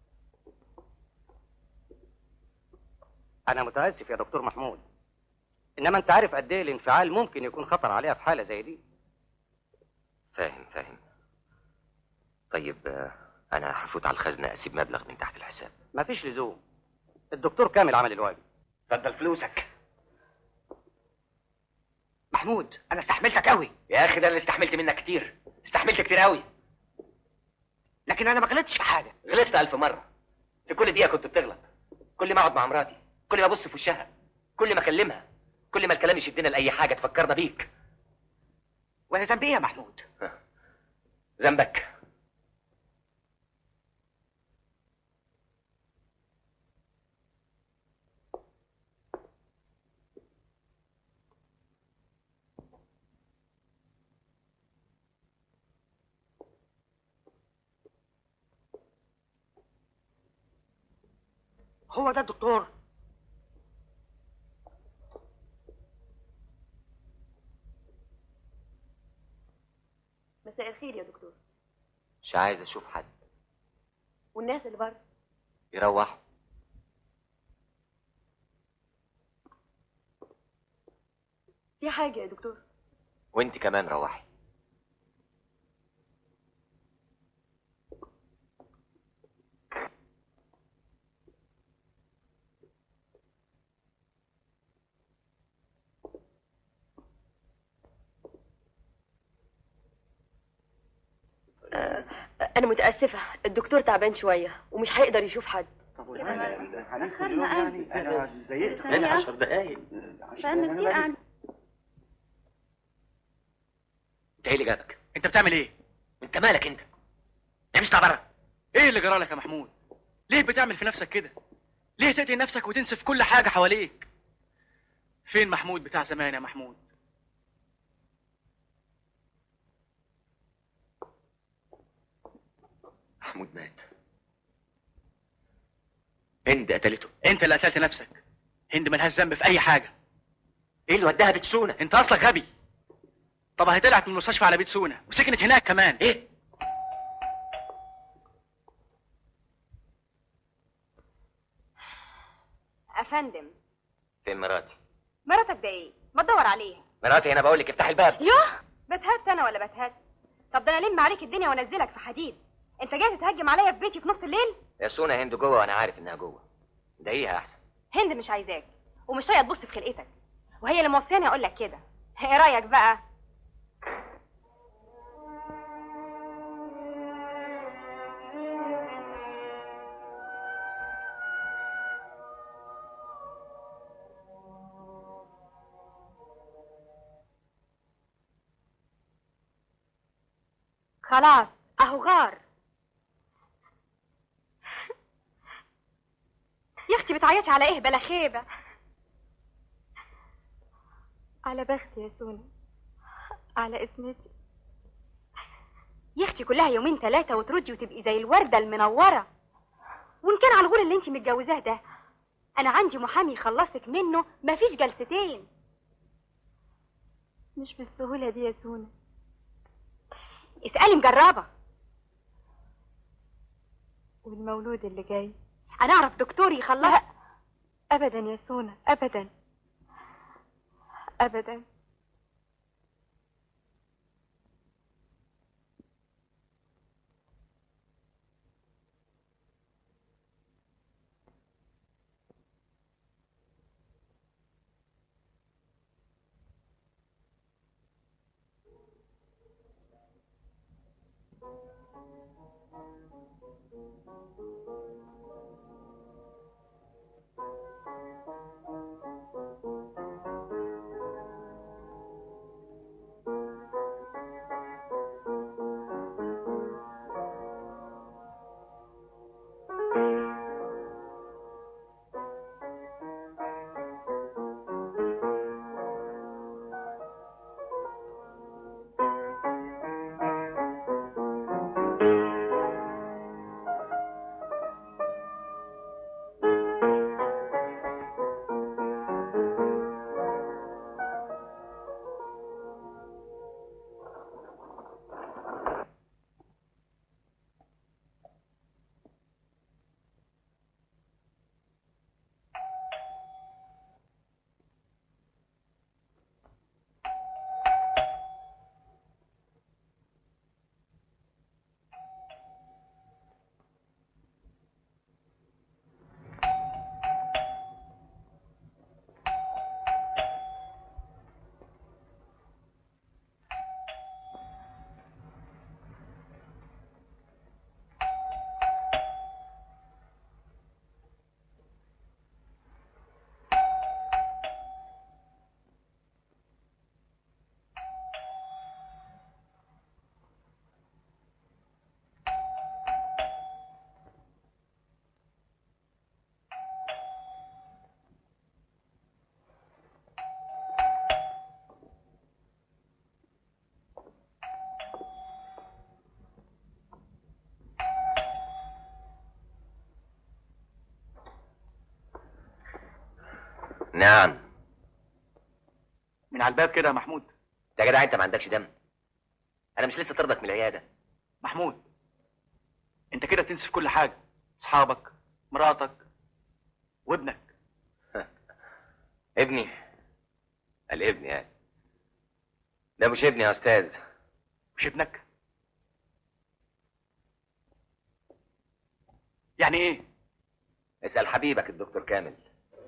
أنا متأسف يا دكتور محمود انما انت عارف قد ايه الانفعال ممكن يكون خطر عليها في حاله زي دي فاهم فاهم طيب آه، انا هفوت على الخزنه اسيب مبلغ من تحت الحساب مفيش لزوم الدكتور كامل عمل الواجب اتفضل فلوسك محمود انا استحملتك قوي يا اخي ده اللي استحملت منك كتير استحملت كتير قوي لكن انا ما غلطتش في حاجه غلطت الف مره في كل دقيقه كنت بتغلط كل ما اقعد مع مراتي كل ما ابص في وشها كل ما اكلمها كل ما الكلام يشدنا لاي حاجه تفكرنا بيك وانا ذنبي ايه يا محمود ذنبك هو ده الدكتور مساء الخير يا دكتور مش عايز اشوف حد والناس اللي بره يروح في حاجه يا دكتور وانت كمان روحي آه انا متاسفه الدكتور تعبان شويه ومش هيقدر يشوف حد انا عشر دقايق انت ايه اللي جابك انت بتعمل ايه انت مالك انت انت مش بره ايه اللي جرالك يا محمود ليه بتعمل في نفسك كده ليه تقتل نفسك وتنسف كل حاجه حواليك فين محمود بتاع زمان يا محمود محمود مات هند قتلته انت اللي قتلت نفسك هند ملهاش ذنب في اي حاجه ايه اللي وداها بيت سونا انت اصلك غبي طب هي طلعت من المستشفى على بيت سونا وسكنت هناك كمان ايه افندم فين مراتي مراتك ده ايه ما تدور عليها مراتي هنا بقول لك افتحي الباب يوه بتهت انا ولا بتهت طب ده انا الم عليك الدنيا وانزلك في حديد انت جاي تتهجم عليا في بيتي في نص الليل يا سونا هند جوه وانا عارف انها جوه ضايقها احسن هند مش عايزاك ومش رايقه تبص في خلقتك وهي اللي موصياني اقول لك كده ايه رايك بقى خلاص اهو غار يا اختي بتعيطي على ايه بلا خيبه على بختي يا سونا على اسمتي يا اختي كلها يومين ثلاثه وتردي وتبقي زي الورده المنوره وان كان على الغول اللي انت متجوزاه ده انا عندي محامي يخلصك منه مفيش جلستين مش بالسهوله دي يا سونا اسالي مجربه والمولود اللي جاي انا اعرف دكتور يخلص لا ابدا يا سونا ابدا ابدا نعم من على الباب كده يا محمود يا جدع انت ما عندكش دم انا مش لسه طردك من العياده محمود انت كده تنسف كل حاجه اصحابك مراتك وابنك ابني الابن يعني ده مش ابني يا استاذ مش ابنك يعني ايه اسال حبيبك الدكتور كامل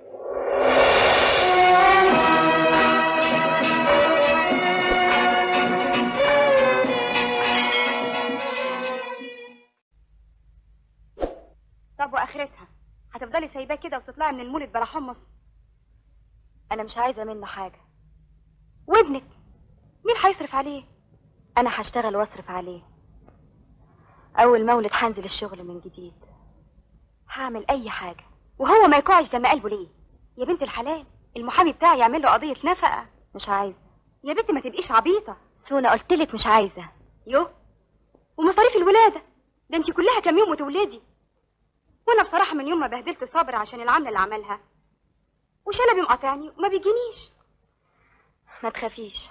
طب واخرتها هتفضلي سايباه كده وتطلعي من المولد بلا حمص انا مش عايزه منه حاجه وابنك مين هيصرف عليه انا هشتغل واصرف عليه اول ما اولد هنزل الشغل من جديد هعمل اي حاجه وهو ما يقعش زي ما قلبه ليه يا بنت الحلال المحامي بتاعي يعمل له قضيه نفقه مش عايزه يا بنت ما تبقيش عبيطه سونا قلتلك مش عايزه يو ومصاريف الولاده ده انت كلها كام يوم وتولدي وانا بصراحه من يوم ما بهدلت صابر عشان العمله اللي عملها وشلبي مقاطعني وما بيجينيش ما تخافيش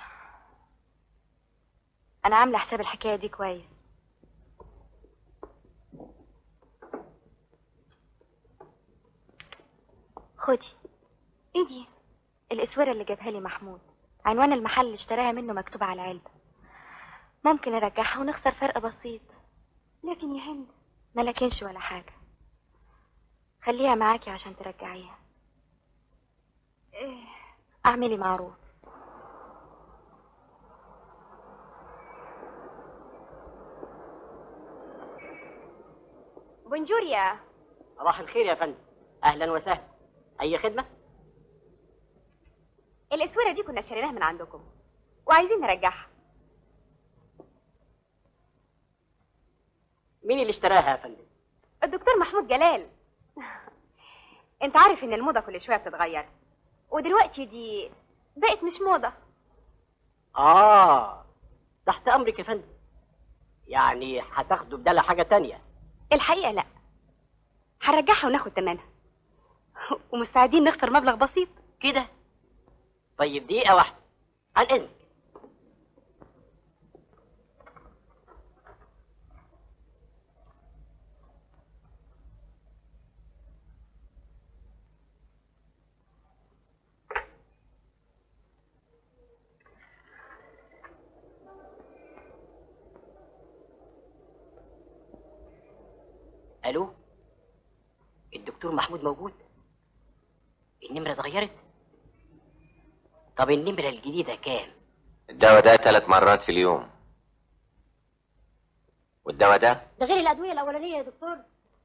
انا عامله حساب الحكايه دي كويس خدي ايه دي الاسوره اللي جابها لي محمود عنوان المحل اللي اشتراها منه مكتوب على العلبه ممكن ارجعها ونخسر فرق بسيط لكن يا هند ما لكنش ولا حاجه خليها معاكي عشان ترجعيها إيه. اعملي معروف بونجور يا صباح الخير يا فندم اهلا وسهلا اي خدمه الاسوره دي كنا شريناها من عندكم وعايزين نرجعها مين اللي اشتراها يا فندم الدكتور محمود جلال انت عارف ان الموضه كل شويه بتتغير ودلوقتي دي بقت مش موضه اه تحت امرك يا فندم يعني هتاخدوا بدالها حاجه تانية الحقيقه لا هنرجعها وناخد تمنها ومستعدين نخسر مبلغ بسيط كده طيب دقيقه واحده عن اذنك الو الدكتور محمود موجود النمرة اتغيرت طب النمرة الجديدة كام الدواء ده ثلاث مرات في اليوم والدواء ده ده غير الأدوية الأولانية يا دكتور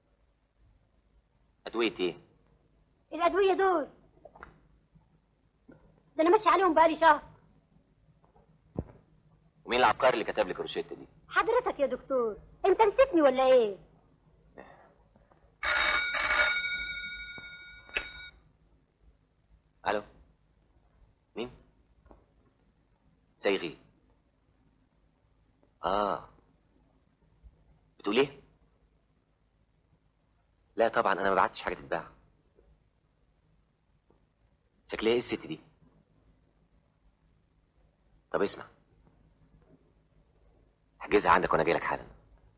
أدوية إيه؟ الأدوية دول ده أنا ماشي عليهم بقالي شهر ومين العبقري اللي كتب لك الروشتة دي؟ حضرتك يا دكتور أنت نسيتني ولا إيه؟ ألو مين؟ سيغي آه بتقول إيه؟ لا طبعا أنا ما بعتش حاجة تتباع شكلها إيه الست دي؟ طب اسمع احجزها عندك وأنا جاي لك حالا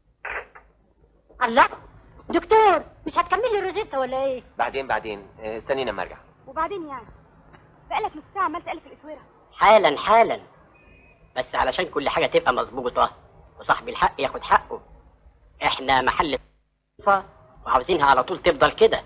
الله دكتور مش هتكملي الروزيتا ولا إيه؟ بعدين بعدين آه، استنينا اما ارجع وبعدين يعني بقالك نص ساعه عمال تالف الاسوره حالا حالا بس علشان كل حاجة تبقى مظبوطة وصاحب الحق ياخد حقه احنا محل وعاوزينها على طول تفضل كده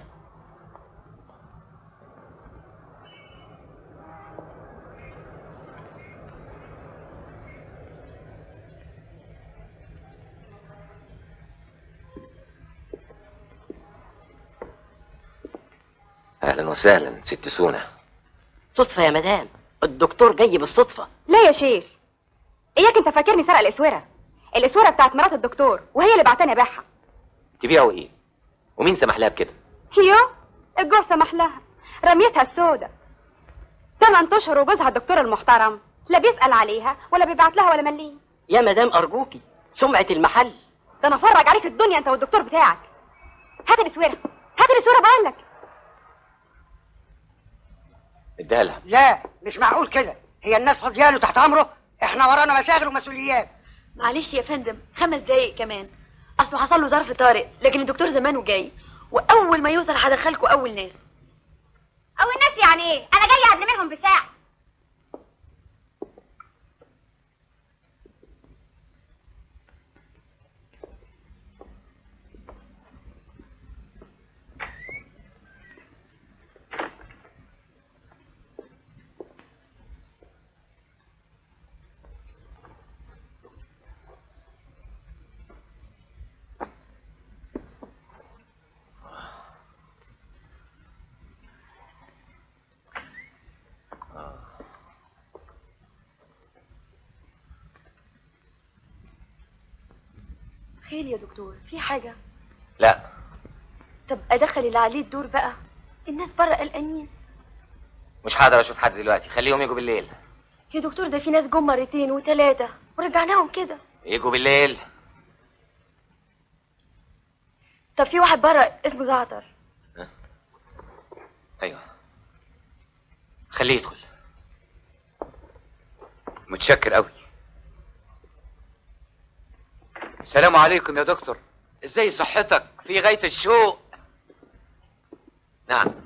اهلا وسهلا ست سونا صدفة يا مدام الدكتور جاي بالصدفة لا يا شيخ اياك انت فاكرني سرق الاسوره الاسوره بتاعت مرات الدكتور وهي اللي بعتني ابيعها تبيعوا ايه ومين سمح لها بكده يو الجوع سمح لها رميتها السودة ثمان اشهر وجوزها الدكتور المحترم لا بيسأل عليها ولا بيبعت لها ولا مليم يا مدام أرجوكي سمعة المحل ده انا افرج عليك الدنيا انت والدكتور بتاعك هات الاسوره هات الاسوره بقول لك اديها لها لا مش معقول كده هي الناس فاضياله تحت امره احنا ورانا مشاغل ومسؤوليات معلش يا فندم خمس دقايق كمان اصله حصل له ظرف طارئ لكن الدكتور زمانه جاي واول ما يوصل هدخلكوا اول ناس او الناس يعني ايه انا جايه قبل منهم بساعه خير يا دكتور في حاجه لا طب ادخل اللي عليه الدور بقى الناس بره قلقانين مش هقدر اشوف حد دلوقتي خليهم يجوا بالليل يا دكتور ده في ناس جم مرتين وثلاثه ورجعناهم كده يجوا بالليل طب في واحد بره اسمه زعتر ايوه خليه يدخل متشكر قوي السلام عليكم يا دكتور ازاي صحتك في غاية الشوق نعم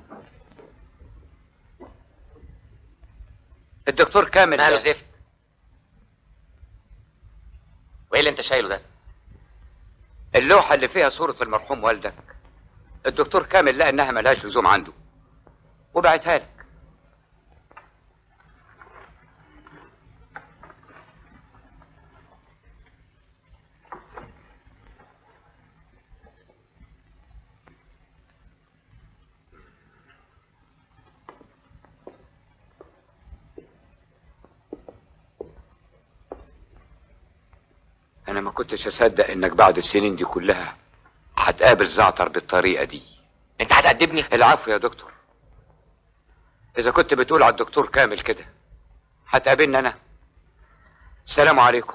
الدكتور كامل ماله ده. زفت وايه اللي انت شايله ده اللوحة اللي فيها صورة المرحوم والدك الدكتور كامل لقى انها ملهاش لزوم عنده وبعتها لك انا ما كنتش اصدق انك بعد السنين دي كلها هتقابل زعتر بالطريقة دي انت هتأدبني العفو يا دكتور اذا كنت بتقول على الدكتور كامل كده هتقابلني انا السلام عليكم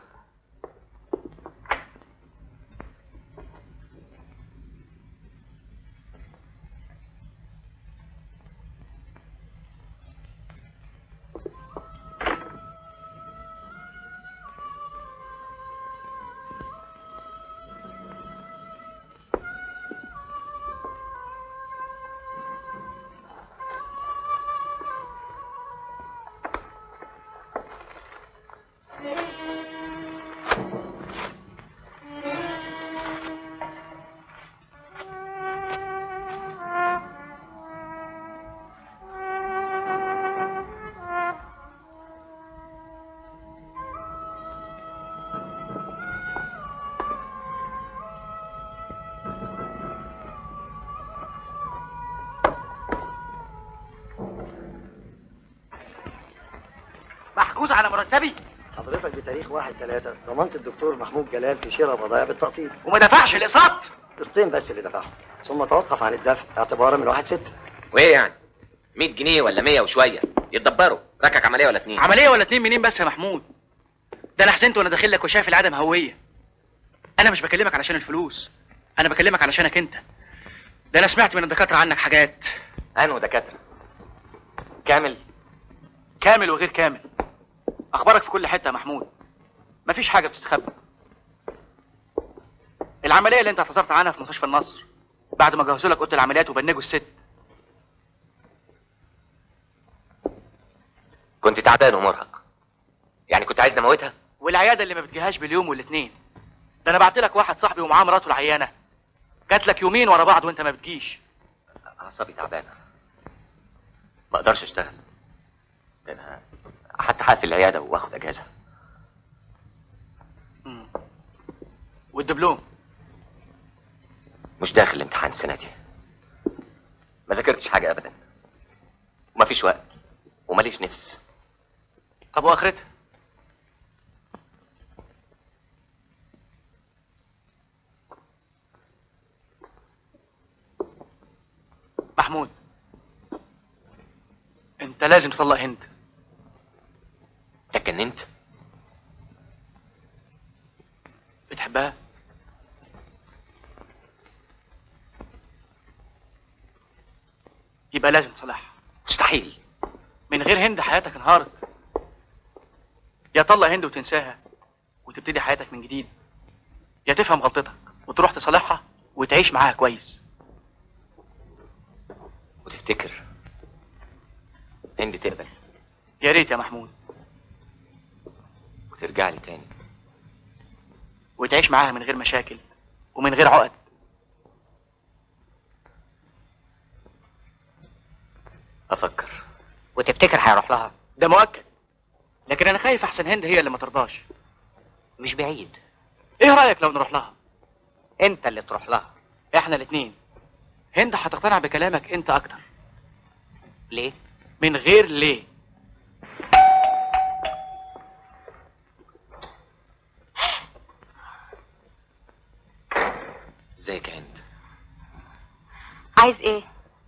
محجوز على مرتبي حضرتك بتاريخ 1 3 ضمنت الدكتور محمود جلال في شراء بضائع بالتقسيط وما دفعش الاقساط قسطين بس اللي دفعهم ثم توقف عن الدفع اعتبارا من 1 6 وايه يعني 100 جنيه ولا 100 وشويه يتدبروا ركك عمليه ولا اتنين عمليه ولا اتنين منين بس يا محمود ده انا حزنت وانا داخل لك وشايف العدم هويه انا مش بكلمك علشان الفلوس انا بكلمك علشانك انت ده انا سمعت من الدكاتره عنك حاجات انو دكاتره كامل كامل وغير كامل اخبارك في كل حته يا محمود مفيش حاجه بتستخبى العمليه اللي انت اعتذرت عنها في مستشفى النصر بعد ما جهزوا لك اوضه العمليات وبنجوا الست كنت تعبان ومرهق يعني كنت عايز اموتها والعياده اللي ما بتجيهاش باليوم والاثنين ده انا بعت لك واحد صاحبي ومعاه مراته العيانه جات لك يومين ورا بعض وانت ما بتجيش اعصابي تعبانه ما اقدرش اشتغل ده انا حتى هقفل العياده واخد اجازه والدبلوم مش داخل امتحان السنه دي ما ذاكرتش حاجه ابدا ومفيش وقت وماليش نفس طب واخرتها محمود انت لازم تطلق هند اتجننت بتحبها يبقى لازم تصلحها مستحيل من غير هند حياتك انهارت يا طلق هند وتنساها وتبتدي حياتك من جديد يا تفهم غلطتك وتروح تصالحها وتعيش معاها كويس وتفتكر هند تقبل يا ريت يا محمود وترجع لي تاني وتعيش معاها من غير مشاكل ومن غير عقد افكر وتفتكر هيروح لها ده مؤكد لكن انا خايف احسن هند هي اللي ما ترضاش مش بعيد ايه رايك لو نروح لها انت اللي تروح لها احنا الاتنين هند هتقتنع بكلامك انت اكتر ليه من غير ليه ازيك يا هند عايز ايه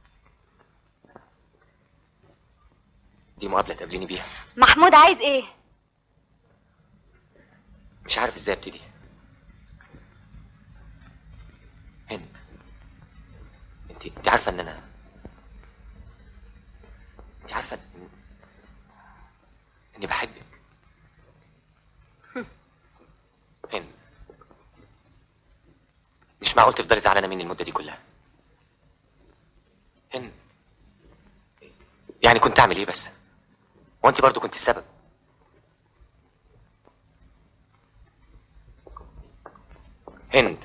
دي مقابله تقابليني بيها محمود عايز ايه مش عارف ازاي ابتدي هند انت انت عارفه ان انا انت عارفه إن... اني بحبك هند مش معقول تفضلي زعلانه مني المده دي كلها هند يعني كنت اعمل ايه بس وانت برضو كنت السبب هند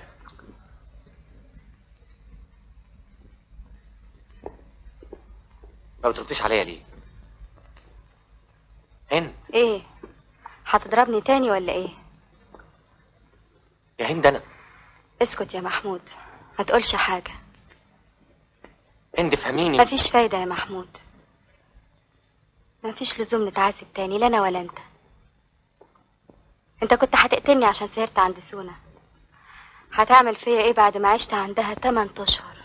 ما بترديش عليا ليه هند ايه هتضربني تاني ولا ايه يا هند انا اسكت يا محمود ما تقولش حاجة هند فهميني مفيش فايدة يا محمود مفيش لزوم نتعاتب تاني لا انا ولا انت انت كنت هتقتلني عشان سهرت عند سونا هتعمل فيا ايه بعد ما عشت عندها 8 اشهر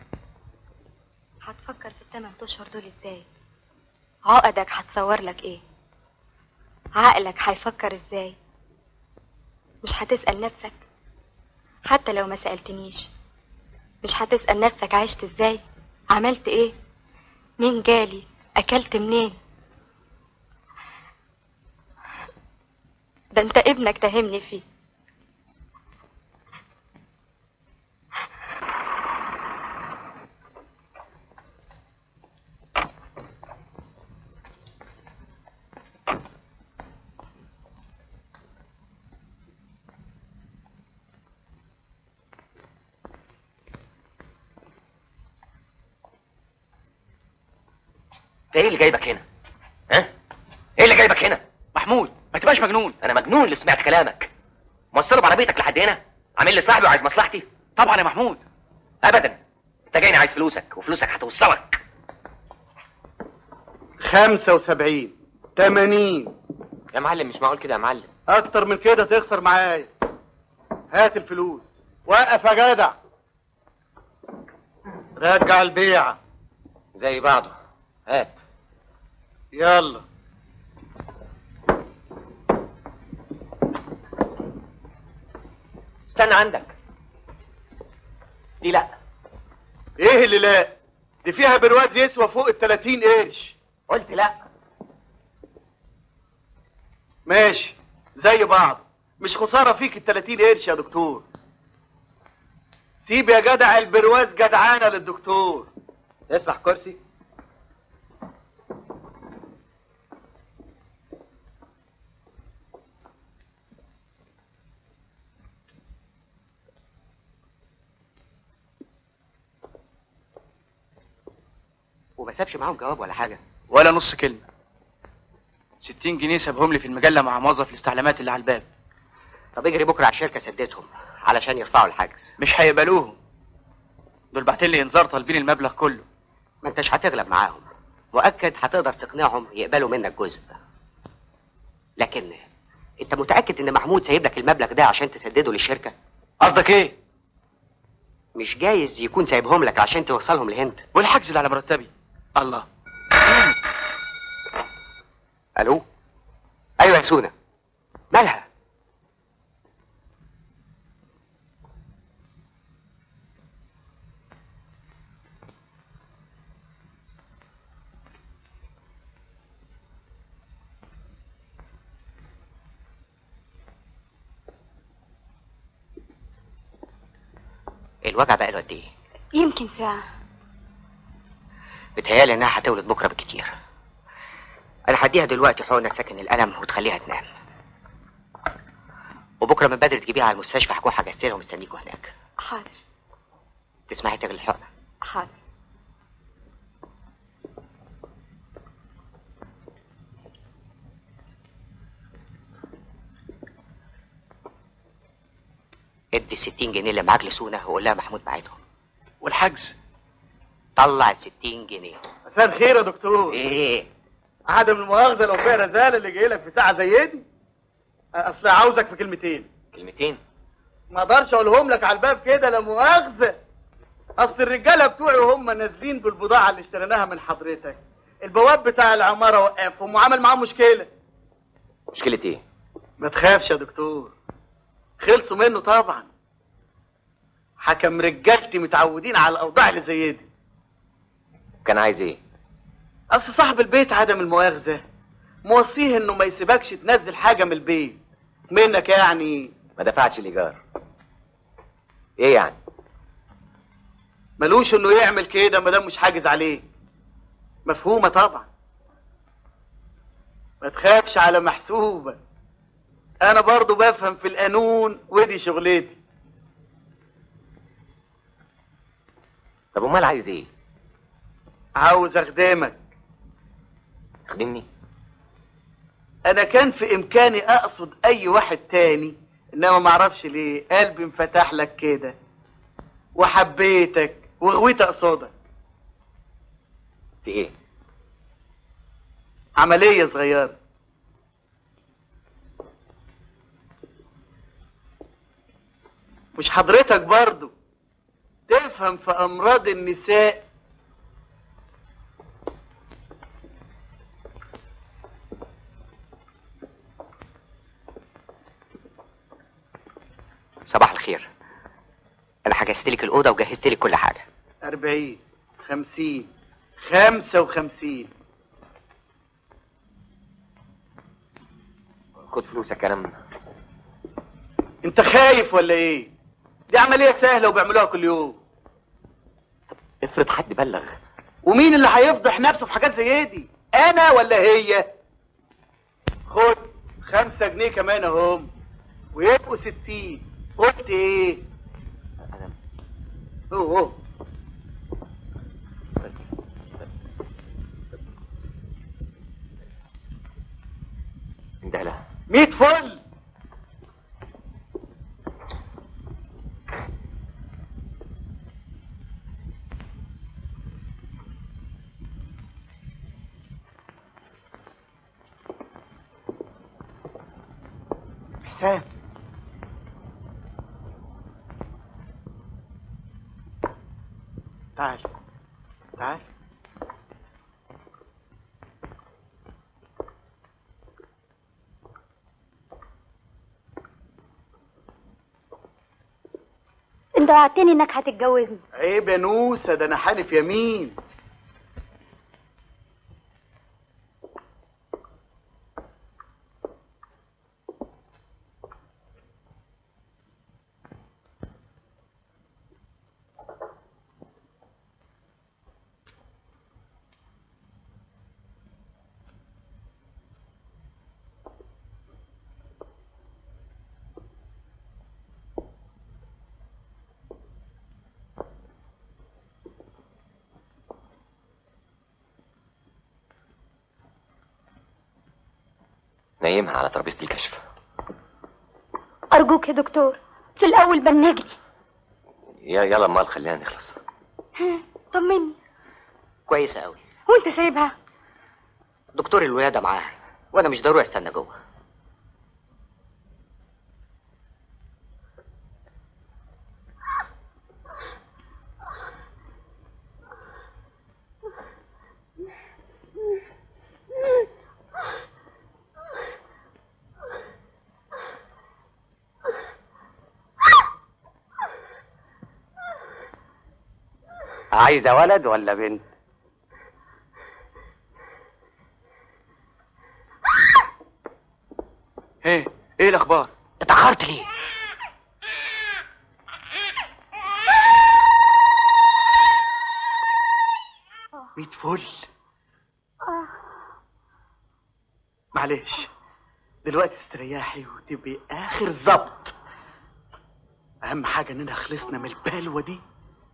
هتفكر في الثمان اشهر دول ازاي عقدك هتصور لك ايه عقلك هيفكر ازاي مش هتسأل نفسك حتى لو ما سألتنيش مش هتسأل نفسك عشت ازاي عملت ايه مين جالي اكلت منين ده انت ابنك تهمني فيه ده ايه اللي جايبك هنا ها ايه اللي جايبك هنا محمود ما تبقاش مجنون انا مجنون اللي سمعت كلامك موصله بعربيتك لحد هنا عامل لي صاحبي وعايز مصلحتي طبعا يا محمود ابدا انت جايني عايز فلوسك وفلوسك هتوصلك خمسة وسبعين تمانين يا معلم مش معقول كده يا معلم اكتر من كده تخسر معايا هات الفلوس وقف يا جدع رجع البيعة زي بعضه هات يلا استنى عندك دي لا ايه اللي لا دي فيها برواز يسوى فوق ال 30 قرش قلت لا ماشي زي بعض مش خسارة فيك ال 30 قرش يا دكتور سيب يا جدع البرواز جدعانة للدكتور اسمح كرسي وما سابش معاهم جواب ولا حاجة ولا نص كلمة ستين جنيه سابهم لي في المجلة مع موظف الاستعلامات اللي على الباب طب اجري بكرة على الشركة سددهم علشان يرفعوا الحجز مش هيقبلوهم دول بعتين لي انذار طالبين المبلغ كله ما انتش هتغلب معاهم مؤكد هتقدر تقنعهم يقبلوا منك جزء لكن انت متأكد ان محمود سايب لك المبلغ ده عشان تسدده للشركة قصدك ايه مش جايز يكون سايبهم لك عشان توصلهم لهند والحجز اللي على مرتبي الله الو ايوه يا سونا مالها الوجع بقى له قد ايه يمكن ساعة بتهيالي انها هتولد بكره بالكتير انا هديها دلوقتي حقنه تسكن الالم وتخليها تنام وبكره من بدري تجيبيها على المستشفى هكون حجزت لها ومستنيكوا هناك حاضر تسمعي تاخد الحقنه حاضر ادي 60 جنيه اللي معاك لسونا وقول لها محمود بعتهم والحجز طلع ال 60 جنيه مساء الخير يا دكتور ايه عدم المؤاخذه لو فيها رزاله اللي جاي لك في ساعه زي دي اصل عاوزك في كلمتين كلمتين ما اقدرش اقولهم لك على الباب كده لا مؤاخذه اصل الرجاله بتوعي وهم نازلين بالبضاعه اللي اشتريناها من حضرتك البواب بتاع العماره وقفهم وعمل معاهم مشكله مشكله ايه ما تخافش يا دكتور خلصوا منه طبعا حكم رجالتي متعودين على الاوضاع اللي زي دي كان عايز ايه اصل صاحب البيت عدم المؤاخذه موصيه انه ما يسيبكش تنزل حاجه من البيت منك يعني ما دفعتش الايجار ايه يعني ملوش انه يعمل كده ما دام مش حاجز عليه مفهومه طبعا ما تخافش على محسوبه انا برضو بفهم في القانون ودي شغلتي طب امال عايز ايه عاوز اخدمك خدمني انا كان في امكاني اقصد اي واحد تاني انما معرفش ليه قلبي انفتح لك كده وحبيتك وغويت اقصدك في ايه عملية صغيرة مش حضرتك برضو تفهم في امراض النساء صباح الخير انا حجزت لك الاوضه وجهزت لك كل حاجه أربعين خمسين خمسة وخمسين خد فلوسك انا انت خايف ولا ايه دي عملية سهلة وبيعملوها كل يوم افرض حد بلغ ومين اللي هيفضح نفسه في حاجات زي دي انا ولا هي خد خمسة جنيه كمان اهم ويبقوا ستين قلت ايه اوه اوه انده لها ميت فل حسام تعال تعال انت وعدتني انك هتتجوزني عيب يا نوسة ده انا حالف يمين نايمها على ترابيزه الكشف ارجوك يا دكتور في الاول بنجلي يا يلا امال خلينا نخلص طمني كويسه قوي وانت سايبها دكتور الولاده معاها وانا مش ضروري استنى جوه عايزة ولد ولا بنت ايه ايه الاخبار اتاخرت ليه ميت فل آه. معلش دلوقتي استريحي وتبقي اخر ظبط اهم حاجه اننا خلصنا من البلوه دي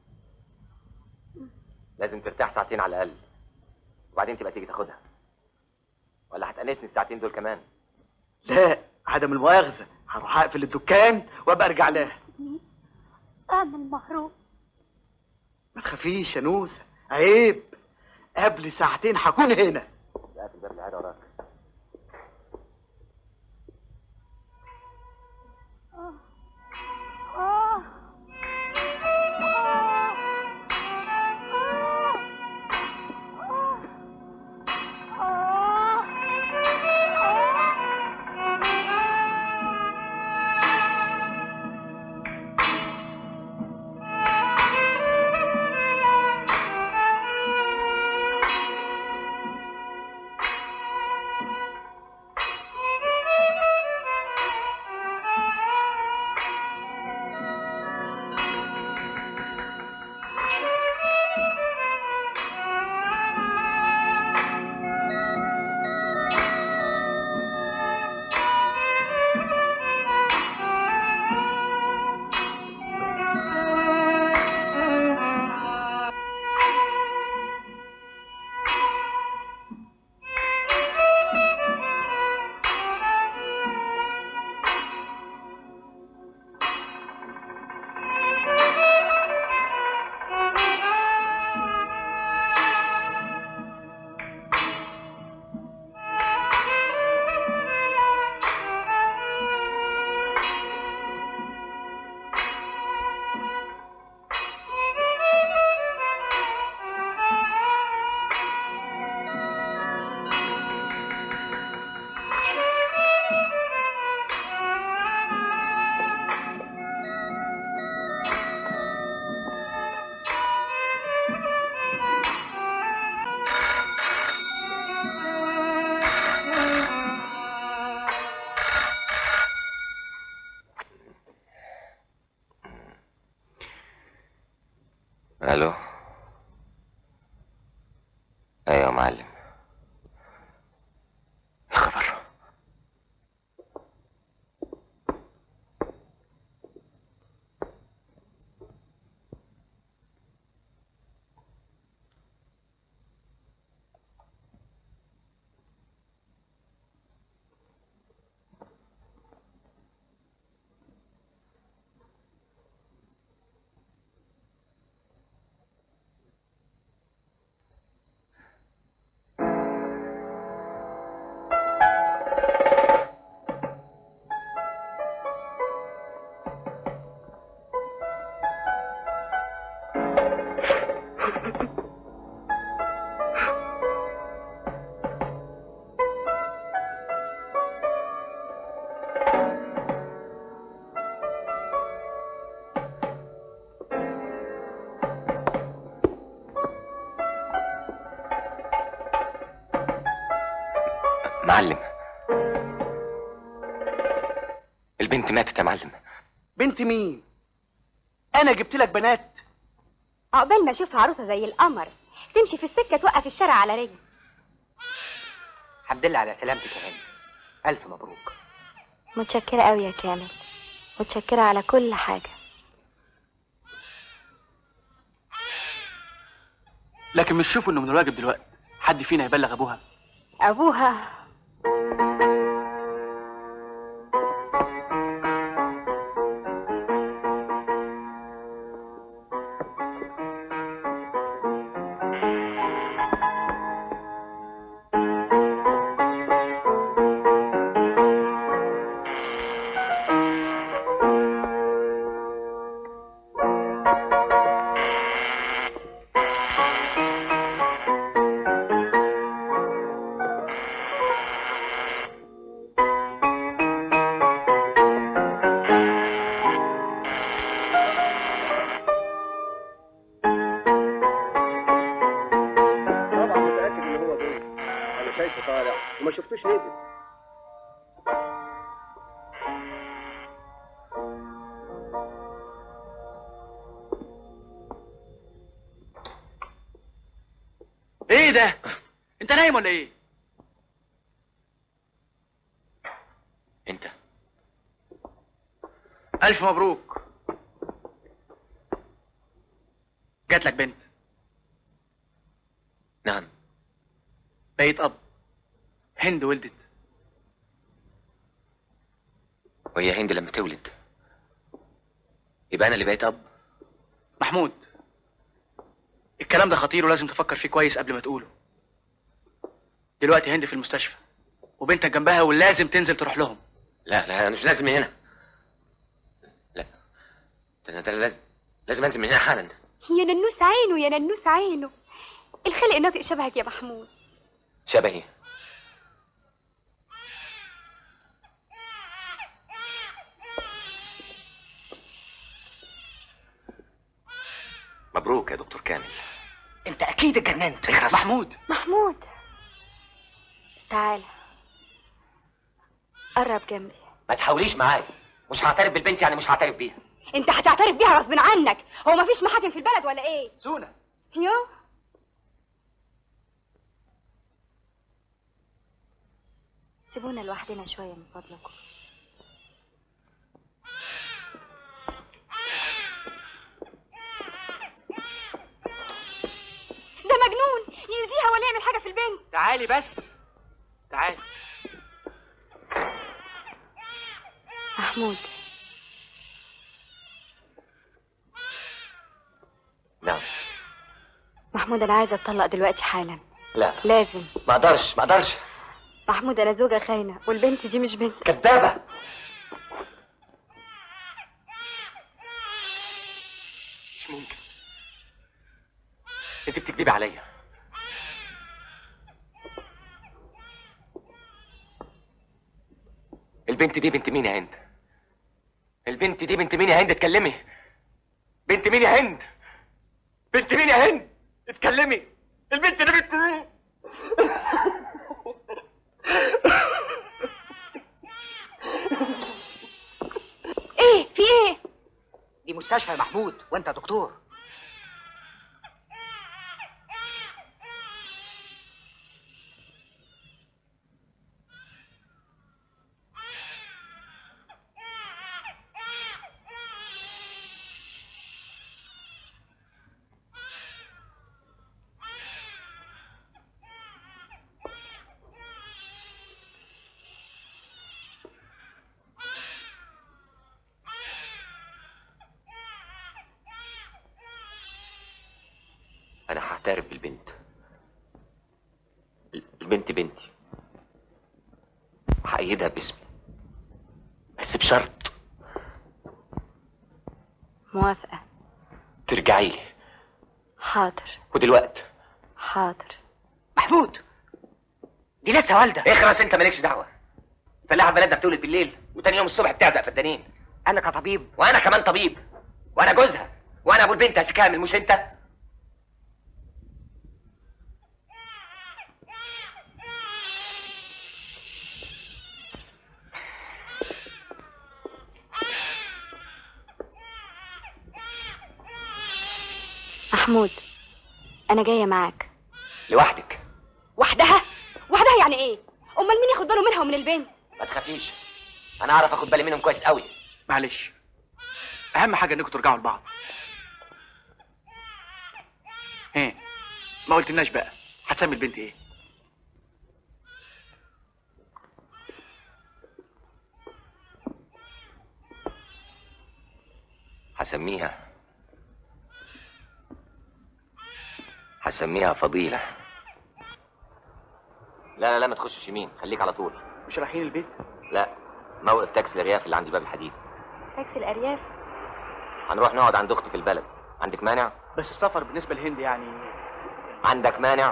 لازم ترتاح ساعتين على الاقل وبعدين تبقى تيجي تاخدها ولا هتأنسني الساعتين دول كمان لا عدم المؤاخذه هروح اقفل الدكان وابقى ارجع لها اعمل محروم ما تخافيش يا نوسه عيب قبل ساعتين هكون هنا لا في الباب اللي قاعد وراك آه. الو ايوه يا معلم يا خبر معلم البنت ماتت يا معلم بنت مين انا جبت لك بنات عقبال ما اشوف عروسه زي القمر تمشي في السكه توقف الشارع على رجل الحمد لله على سلامتك يا هاني الف مبروك متشكرة قوي يا كامل متشكرة على كل حاجة لكن مش شوفوا انه من الواجب دلوقتي حد فينا يبلغ ابوها ابوها طبعا متاكد ان هو دول انا شايفه طالع وما شفتوش نزل ايه ده انت نايم ولا ايه انت الف مبروك جات لك بنت نعم بقيت اب هند ولدت وهي هند لما تولد يبقى انا اللي بقيت اب محمود الكلام ده خطير ولازم تفكر فيه كويس قبل ما تقوله دلوقتي هند في المستشفى وبنتك جنبها ولازم تنزل تروح لهم لا لا انا مش لازم من هنا لا ده انا ده أنا لازم لازم انزل من هنا حالا يا ننوس عينه يا ننوس عينه الخلق ناطق شبهك يا محمود شبهي مبروك يا دكتور كامل انت اكيد اتجننت محمود محمود تعال قرب جنبي ما تحاوليش معايا مش هعترف بالبنت يعني مش هعترف بيها انت هتعترف بيها غصب عنك هو مفيش محاكم في البلد ولا ايه سونا يو سيبونا لوحدنا شويه من فضلكم ده مجنون يأذيها ولا يعمل حاجه في البنت تعالي بس تعالي محمود نعم محمود انا عايزه اتطلق دلوقتي حالا لا لازم ما اقدرش ما اقدرش محمود انا زوجة خاينة والبنت دي مش بنت كدابة مش ممكن انت بتكذبي عليا البنت دي بنت مين يا هند البنت دي بنت مين يا هند اتكلمي بنت مين يا هند بنت مين يا هند اتكلمي البنت دي بنت مين ايه في ايه دي مستشفى يا محمود وانت دكتور انا هعترف بالبنت البنت بنتي هأيدها باسمي بس بشرط موافقة ترجعي لي حاضر ودلوقتي حاضر محمود دي لسه والده اخرس انت مالكش دعوه فلاحه بلدنا بتولد بالليل وتاني يوم الصبح بتعزق فدانين انا كطبيب وانا كمان طبيب وانا جوزها وانا ابو البنت يا كامل مش انت محمود انا جاية معاك لوحدك وحدها وحدها يعني ايه امال مين ياخد باله منها ومن البنت ما تخافيش انا اعرف اخد بالي منهم كويس قوي معلش اهم حاجه انكم ترجعوا لبعض ايه ما قلتلناش بقى هتسمي البنت ايه هسميها هسميها فضيلة لا لا لا ما تخشش يمين خليك على طول مش رايحين البيت لا موقف تاكسي الارياف اللي عند باب الحديد تاكسي الارياف هنروح نقعد عند اختي في البلد عندك مانع بس السفر بالنسبه لهند يعني عندك مانع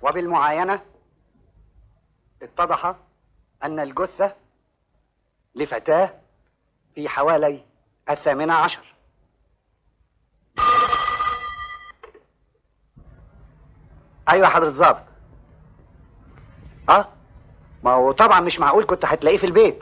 وبالمعاينة اتضح أن الجثة لفتاة في حوالي الثامنة عشر أيوة حضرة الظابط أه ما هو طبعا مش معقول كنت هتلاقيه في البيت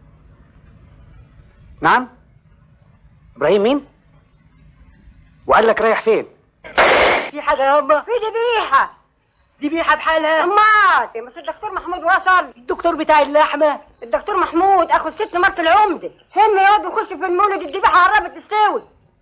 نعم إبراهيم مين؟ وقال لك رايح فين؟ في حاجة يا أما في ذبيحة ذبيحة بحالها امال مش الدكتور محمود وصل الدكتور بتاع اللحمة الدكتور محمود اخو الست مرت العمدة هم يقعد يخش في المولد الذبيحة قربت تستوي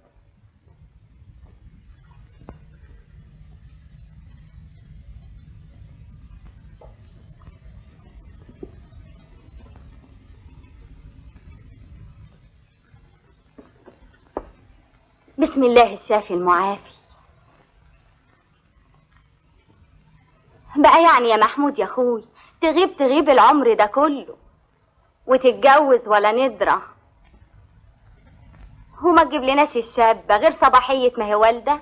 بسم الله الشافي المعافي بقى يعني يا محمود يا اخوي تغيب تغيب العمر ده كله وتتجوز ولا ندرة وما تجيب لناش الشابة غير صباحية ما هي والدة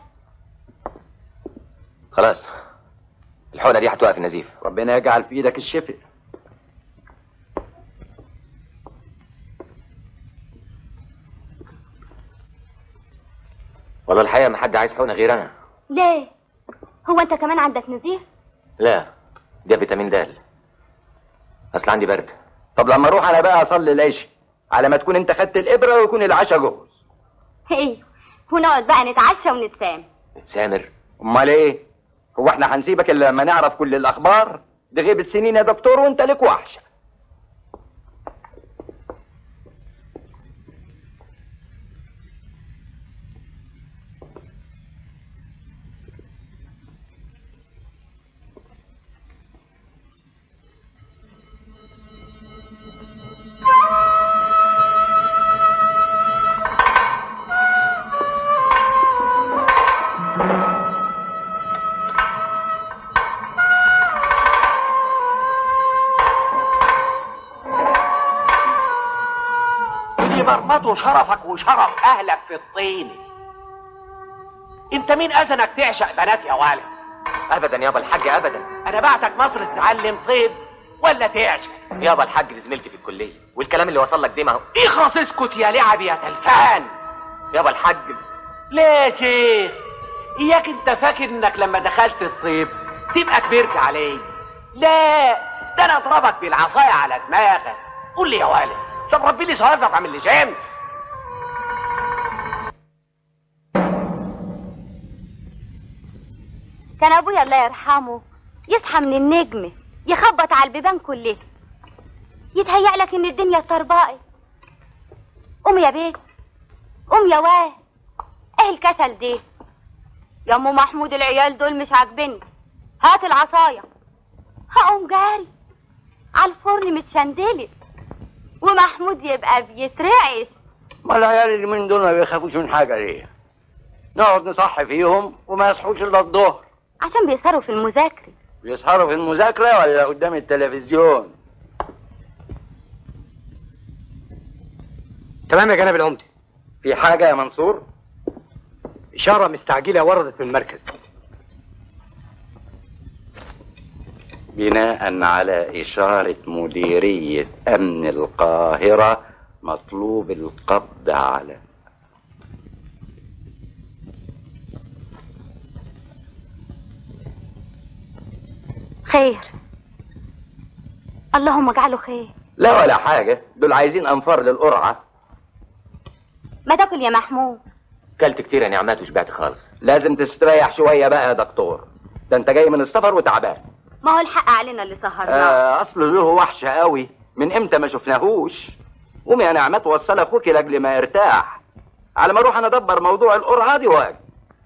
خلاص الحقنه دي هتوقف النزيف ربنا يجعل في ايدك الشفاء والله الحقيقه ما حد عايز حقنه غير انا ليه هو انت كمان عندك نزيف لا ده فيتامين د اصل عندي برد طب لما اروح انا بقى اصلي العشاء على ما تكون انت خدت الابره ويكون العشاء جوه ايه ونقعد بقى نتعشى ونتسام سامر امال ايه هو احنا هنسيبك الا لما نعرف كل الاخبار دي غيبة سنين يا دكتور وانت لك وحشه اللي مرمطوا شرفك وشرف اهلك في الطين انت مين اذنك تعشق بنات يا والد ابدا يابا الحاج ابدا انا بعتك مصر تتعلم طيب ولا تعشق يابا الحاج دي زميلتي في الكليه والكلام اللي وصل لك ده ما هو اخرس اسكت يا لعب يا تلفان يابا الحاج ليه يا شيخ اياك انت فاكر انك لما دخلت الطيب تبقى كبرت عليه لا ده انا اضربك بالعصايه على دماغك قول لي يا والد طب ربي لي صوابع تعمل لي شمس كان ابويا الله يرحمه يصحى من النجمة يخبط على البيبان كلها يتهيأ لك ان الدنيا طربقت قوم يا بيه قوم يا واد ايه الكسل ده يا ام محمود العيال دول مش عاجبني هات العصايه هقوم جاري على الفرن متشندلت ومحمود يبقى بيترعش ما العيال اللي من دول ما بيخافوش من حاجه ليه نقعد نصحي فيهم وما يصحوش الا الظهر عشان بيسهروا في المذاكره بيسهروا في المذاكره ولا قدام التلفزيون تمام يا جناب العمدة في حاجه يا منصور إشارة مستعجلة وردت من المركز بناء على إشارة مديرية أمن القاهرة مطلوب القبض على خير اللهم اجعله خير لا ولا حاجة دول عايزين أنفار للقرعة ما تاكل يا محمود كلت كتير يا نعمات وشبعت خالص لازم تستريح شوية بقى يا دكتور ده انت جاي من السفر وتعبان ما هو الحق علينا اللي سهرناه آه اصل له وحشة قوي من امتى ما شفناهوش قومي يا نعمات وصل اخوك لاجل ما يرتاح على ما اروح انا ادبر موضوع القرعة دي واجي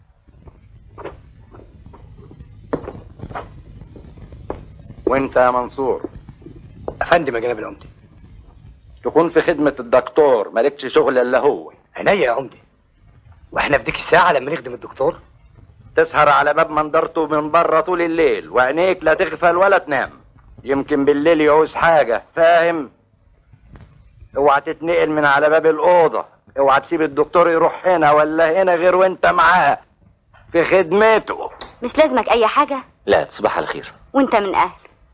وانت يا منصور افندم يا جناب العمدة تكون في خدمة الدكتور مالكش شغل الا هو عينيا يا عمدة واحنا في ديك الساعة لما نخدم الدكتور تسهر على باب منظرته من بره طول الليل وعينيك لا تغفل ولا تنام يمكن بالليل يعوز حاجة فاهم اوعى تتنقل من على باب الأوضة اوعى تسيب الدكتور يروح هنا ولا هنا غير وانت معاه في خدمته مش لازمك اي حاجة لا تصبح على خير وانت من اهل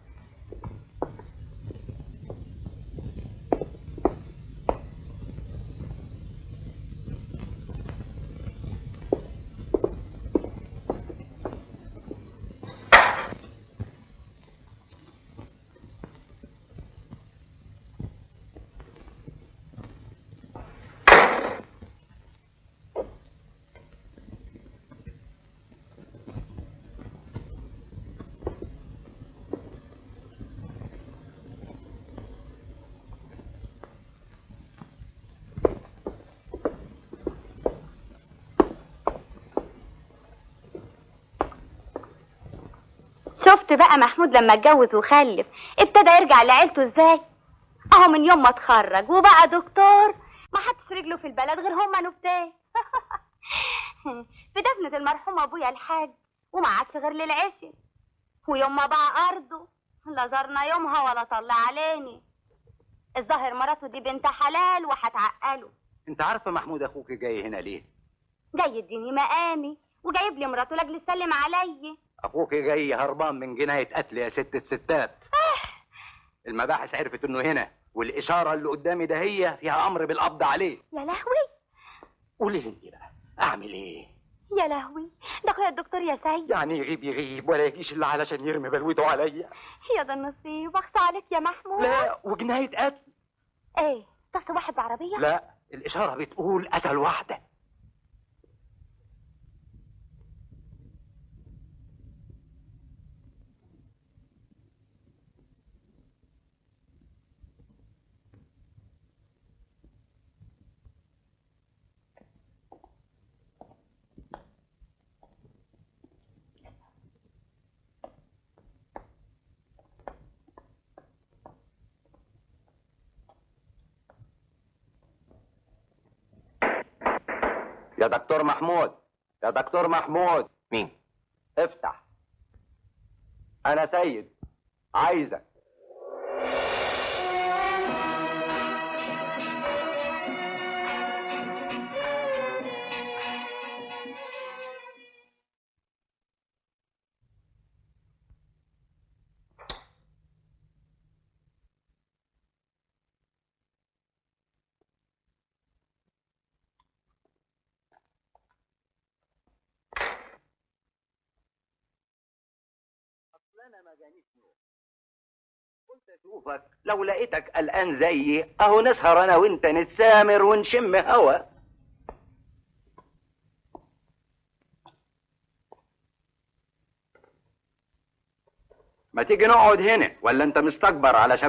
شفت بقى محمود لما اتجوز وخلف ابتدى يرجع لعيلته ازاي اهو من يوم ما اتخرج وبقى دكتور ما حطش رجله في البلد غير هما نفتاه في دفنة المرحوم ابويا الحاج وما عادش غير للعشر ويوم ما باع ارضه لا زارنا يومها ولا طلع عليني الظاهر مراته دي بنت حلال وهتعقله انت عارفه محمود اخوك جاي هنا ليه جاي يديني مقامي وجايب لي مراته لاجل يسلم عليا اخوك جاي هربان من جنايه قتل يا ست الستات المباحث عرفت انه هنا والاشاره اللي قدامي ده هي فيها امر بالقبض عليه يا لهوي قولي لي انت بقى اعمل ايه يا لهوي ده اخويا الدكتور يا سيد يعني يغيب يغيب ولا يجيش الا علشان يرمي بلوته عليا يا ده النصيب اخصى عليك يا محمود لا وجنايه قتل ايه طفت واحد بعربيه لا الاشاره بتقول قتل واحده يا دكتور محمود يا دكتور محمود مين افتح انا سيد عايزك اشوفك لو لقيتك قلقان زيي اهو نسهر انا وانت نتسامر ونشم هوا ما تيجي نقعد هنا ولا انت مستكبر علشان